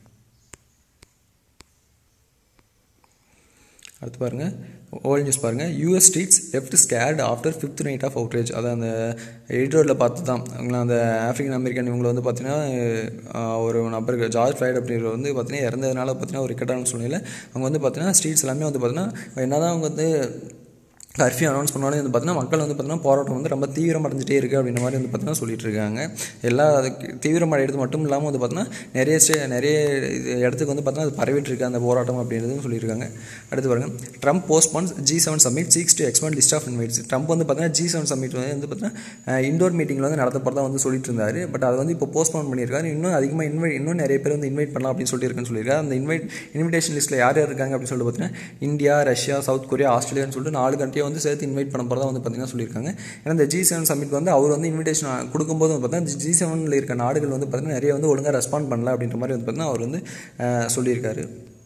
அடுத்து பாருங்கள் ஓல்ட் நியூஸ் பாருங்கள் US streets left scarred after fifth night of outrage அதை அந்த எடிட்டோரில் பார்த்து தான் அவங்கள அந்த ஆஃப்ரிக்கன் அமெரிக்கன் இவங்களை வந்து பார்த்தீங்கன்னா ஒரு நபருக்கு ஜார்ஜ் ஃப்ளைட் அப்படிங்கிறது வந்து பார்த்தீங்கன்னா இறந்ததுனால பார்த்தீங்கன்னா ஒரு இக்கட்டான சூழ்நிலை அவங்க வந்து பார்த்தீங்கன்னா ஸ்ட்ரீட்ஸ் எல்லாமே வந்து பார்த்தீங்கன்னா என்ன தான் அவங்க வந்து கர்ஃப்யூ அனௌன்ஸ் பண்ணாலும் வந்து பார்த்தீங்கன்னா மக்கள் வந்து பார்த்தீங்கன்னா போராட்டம் வந்து ரொம்ப தீவிரமடைஞ்சிட்டே இருக்குது அப்படின்ற மாதிரி வந்து பார்த்தீங்கன்னா சொல்லிட்டு இருக்காங்க எல்லா அதுக்கு தீவிரமடைகிறது மட்டும் இல்லாமல் வந்து பார்த்தீங்கன்னா நிறைய ஸ்டே நிறைய இடத்துக்கு வந்து பார்த்தீங்கன்னா அது பரவிட்டு இருக்கு அந்த போராட்டம் அப்படின்றதும் சொல்லியிருக்காங்க அடுத்து பாருங்க Trump postpones G seven summit seeks to expand list of invites Trump வந்து பார்த்தீங்கன்னா ஜி செவன் சமிட் வந்து பார்த்தீங்கன்னா இண்டோர் மீட்டிங்கில் வந்து நடத்த போகிறதா வந்து சொல்லிட்டு இருந்தார் பட் அதை வந்து இப்போ போஸ்ட்போன் பண்ணியிருக்காரு இன்னும் அதிகமாக இன்வைட் இன்னும் நிறைய பேர் வந்து இன்வைட் பண்ணலாம் அப்படின்னு சொல்லியிருக்குன்னு சொல்லியிருக்காரு அந்த இன்வைட் இன்விடேஷன் லிஸ்ட்டில் யார் யார் இருக்காங்க அப்படின்னு சொல்லிட்டு பார்த்தீங்கன்னா இந்தியா ரஷ்யா சவுத் கொரியா ஆஸ்திரேலியான்னு சொல்லிட்டு நாலு கண்ட்ரியை வந்து சேர்த்து இன்வைட் பண்ண போகிறதா வந்து பார்த்தீங்கன்னா சொல்லியிருக்காங்க ஏன்னா இந்த ஜி செவன் சமிட் வந்து அவர் வந்து இன்விடேஷன் கொடுக்கும்போது வந்து பார்த்தீங்கன்னா ஜி செவனில் இருக்க நாடுகள் வந்து பார்த்தீங்கன்னா நிறைய வந்து ஒழுங்காக ரெஸ்பாண்ட் பண்ணல அப்படின்ற மாதிரி வந்து பார்த்தீங்கன்னா அவர் வந்து சொல்லியிருக்காரு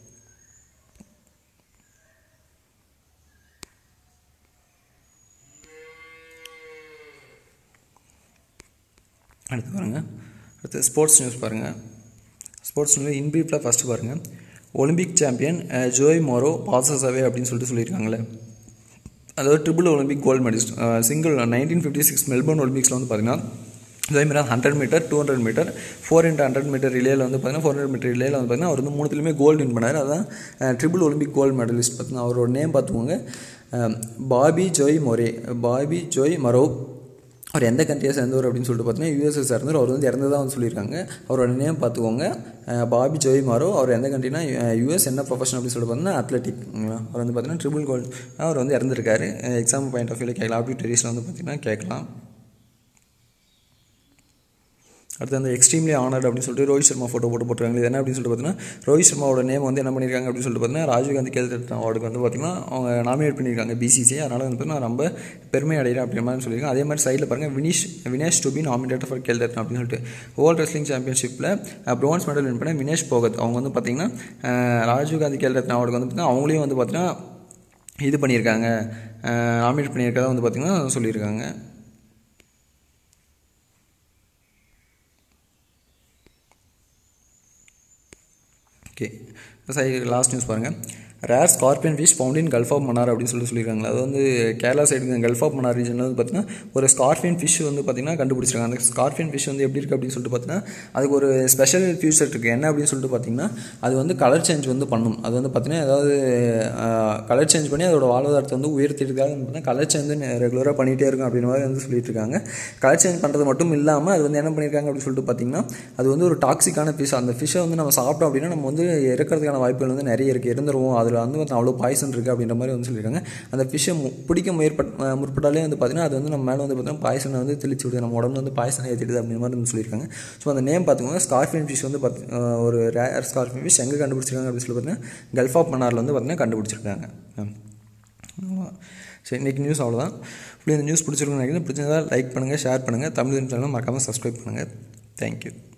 அடுத்து பாருங்கள் அடுத்து ஸ்போர்ட்ஸ் நியூஸ் பாருங்கள் ஸ்போர்ட்ஸ் நியூஸ் இன்பிரீஃபில் ஃபஸ்ட்டு பாருங்கள் Olympic champion Joe Morrow passes away அப்படின்னு சொல்லிட்டு சொல்லியிருக்காங்களே அதாவது triple Olympic gold medalist single nineteen fifty six Melbourne ஒலிம்பிக்ஸில் வந்து பார்த்தீங்கன்னா அதே மாதிரி hundred metre two hundred metre four into hundred metre ரிலேயில் வந்து பார்த்தீங்கன்னா ஃபோர் ஹண்ட்ரட் மீட்டர் ரிலேயில் வந்து பார்த்தீங்கன்னா அவர் வந்து மூணுத்துலையுமே கோல்டு வின் பண்ணார் அதான் ட்ரிபிள் ஒலிம்பிக் கோல்டு மெடலிஸ்ட் பார்த்தீங்கன்னா அவரோட நேம் பார்த்துக்கோங்க Bobby Joe Morrow Bobby Joe Morrow அவர் எந்த கண்ட்ரியை சேர்ந்தவர் அப்படின்னு சொல்லிட்டு பார்த்தீங்கன்னா யூஎஸ்எஸ் சேர்ந்தவர் அவர் வந்து இறந்ததாக வந்து சொல்லியிருக்காங்க அவரோட நேம் பார்த்துக்கோங்க பாபி ஜோய் மாரோ அவர் எந்த கண்ட்ரினா யூஎஸ் என்ன ப்ரொஃபஷன் அப்படின்னு சொல்லிட்டு பார்த்தீங்கன்னா அத்லெட்டிக் அவர் வந்து பார்த்தீங்கன்னா ட்ரிபிள் கோல்டு அவர் வந்து இறந்துருக்காரு எக்ஸாம் பாயிண்ட் ஆஃப் வியூவில் கேட்கலாம் ஆப்டியூட்டரிஸில் வந்து பார்த்தீங்கன்னா கேட்கலாம் அடுத்து அந்த எக்ஸ்ட்ரீம்லி ஆனர்ட் அப்படின்னு சொல்லிட்டு ரோஹித் சர்மா ஃபோட்டோ போட்டு போட்டுருக்காங்க இது என்ன அப்படின்னு சொல்லிட்டு பார்த்தீங்கன்னா ரோஹித் சர்மாவோட நேம் வந்து என்ன பண்ணியிருக்காங்க அப்படின்னு சொல்லிட்டு பார்த்தீங்கன்னா ராஜீவ்காந்தி கேல்ரத்னா அவார்டுக்கு வந்து பார்த்தீங்கன்னா அவங்க நாமினேட் பண்ணியிருக்காங்க பிசிசி அதனால் வந்து பார்த்தீங்கன்னா ரொம்ப பெருமை அடைகிறேன் அப்படின்ற மாதிரி சொல்லியிருக்காங்க அதே மாதிரி சைடில் பாருங்கள் Vinesh Vinesh to be nominate for Khel Ratna அப்படின்னு சொல்லிட்டு வேர்ல்டு ரெஸ்லிங் சாம்பியன்ஷிப்பில் ப்ரோன்ஸ் மெடல் வின் பண்ண வினேஷ் போகத் அவங்க வந்து பார்த்தீங்கன்னா ராஜீவ்காந்தி கேல்ரத்னா அவார்டுக்கு வந்து பார்த்தீங்கன்னா அவங்களையும் வந்து பார்த்தீங்கன்னா இது பண்ணியிருக்காங்க நாமினேட் பண்ணியிருக்கதா வந்து பார்த்தீங்கன்னா சொல்லியிருக்காங்க ஓகே சரி லாஸ்ட் நியூஸ் பாருங்கள் rare scorpion fish found in gulf of Mannar அப்படின்னு சொல்லி சொல்லியிருக்காங்க அது வந்து Kerala side gulf of Mannar ரீஜனில் வந்து பார்த்தீங்கன்னா ஒரு ஸ்கார்பியன் ஃபிஷ் வந்து பார்த்தீங்கன்னா கண்டுபிடிச்சிருக்காங்க அந்த ஸ்கார்பியன் ஃபிஷ் வந்து எப்படி இருக்குது அப்படின்னு சொல்லிட்டு பார்த்தீங்கன்னா அதுக்கு ஒரு ஸ்பெஷல் ஃபியூச்சர் இருக்குது என்ன அப்படின்னு சொல்லிட்டு பார்த்தீங்கன்னா அது வந்து கலர் சேஞ்ச் வந்து பண்ணும் அது வந்து பார்த்தீங்கன்னா ஏதாவது கலர் சேஞ்ச் பண்ணி அதோட வாழ்வாதாரத்தை வந்து உயர்த்திட்டுக்காக வந்து பார்த்தீங்கன்னா கலர் சேஞ்ச் வந்து ரெகுலராக பண்ணிகிட்டே இருக்கும் அப்படின்ற மாதிரி வந்து சொல்லிட்டு இருக்காங்க கலர் சேஞ்ச் பண்ணுறது மட்டும் இல்லாமல் அது வந்து என்ன பண்ணியிருக்காங்க அப்படின்னு சொல்லிட்டு பார்த்தீங்கன்னா அது வந்து ஒரு டாக்ஸிக்கான ஃபிஷ் அந்த ஃபிஷ்ஷை வந்து நம்ம சாப்பிட்டோம் அப்படின்னா நம்ம வந்து இறக்கிறதுக்கான வாய்ப்புகள் வந்து நிறைய இருக்குது இருந்துருவோம் அதில் வந்து பார்த்தா அவ்வளோ பாய்சன் இருக்குது அப்படின்ற மாதிரி வந்து சொல்லியிருக்காங்க அந்த ஃபிஷ்ஷை பிடிக்க முயற்பட் முற்பட்டாலே வந்து பார்த்தீங்கன்னா அது வந்து நம்ம மேலே வந்து பார்த்தீங்கன்னா பாய்சனை வந்து தெளிச்சு விடுது நம்ம உடம்புல வந்து பாய்சனை ஏற்றிடுது அப்படின்ற மாதிரி வந்து சொல்லியிருக்காங்க ஸோ அந்த நேம் பார்த்துக்கோங்க ஸ்கார்பியன் ஃபிஷ் வந்து பார்த்து ஒரு ரேர் ஸ்கார்பியன் ஃபிஷ் எங்கே கண்டுபிடிச்சிருக்காங்க அப்படின்னு சொல்லி பார்த்தீங்கன்னா கல்ஃப் ஆஃப் மன்னாரில் வந்து பார்த்தீங்கன்னா கண்டுபிடிச்சிருக்காங்க சரி இன்றைக்கி நியூஸ் அவ்வளோதான் இப்படி இந்த நியூஸ் பிடிச்சிருக்குன்னு நினைக்கிறேன் பிடிச்சிருந்தா லைக் பண்ணுங்கள் ஷேர் பண்ணுங்கள் தமிழ் சேனல் மறக்காமல் சப்ஸ்கிரைப் பண்ணுங்கள் தேங்க்யூ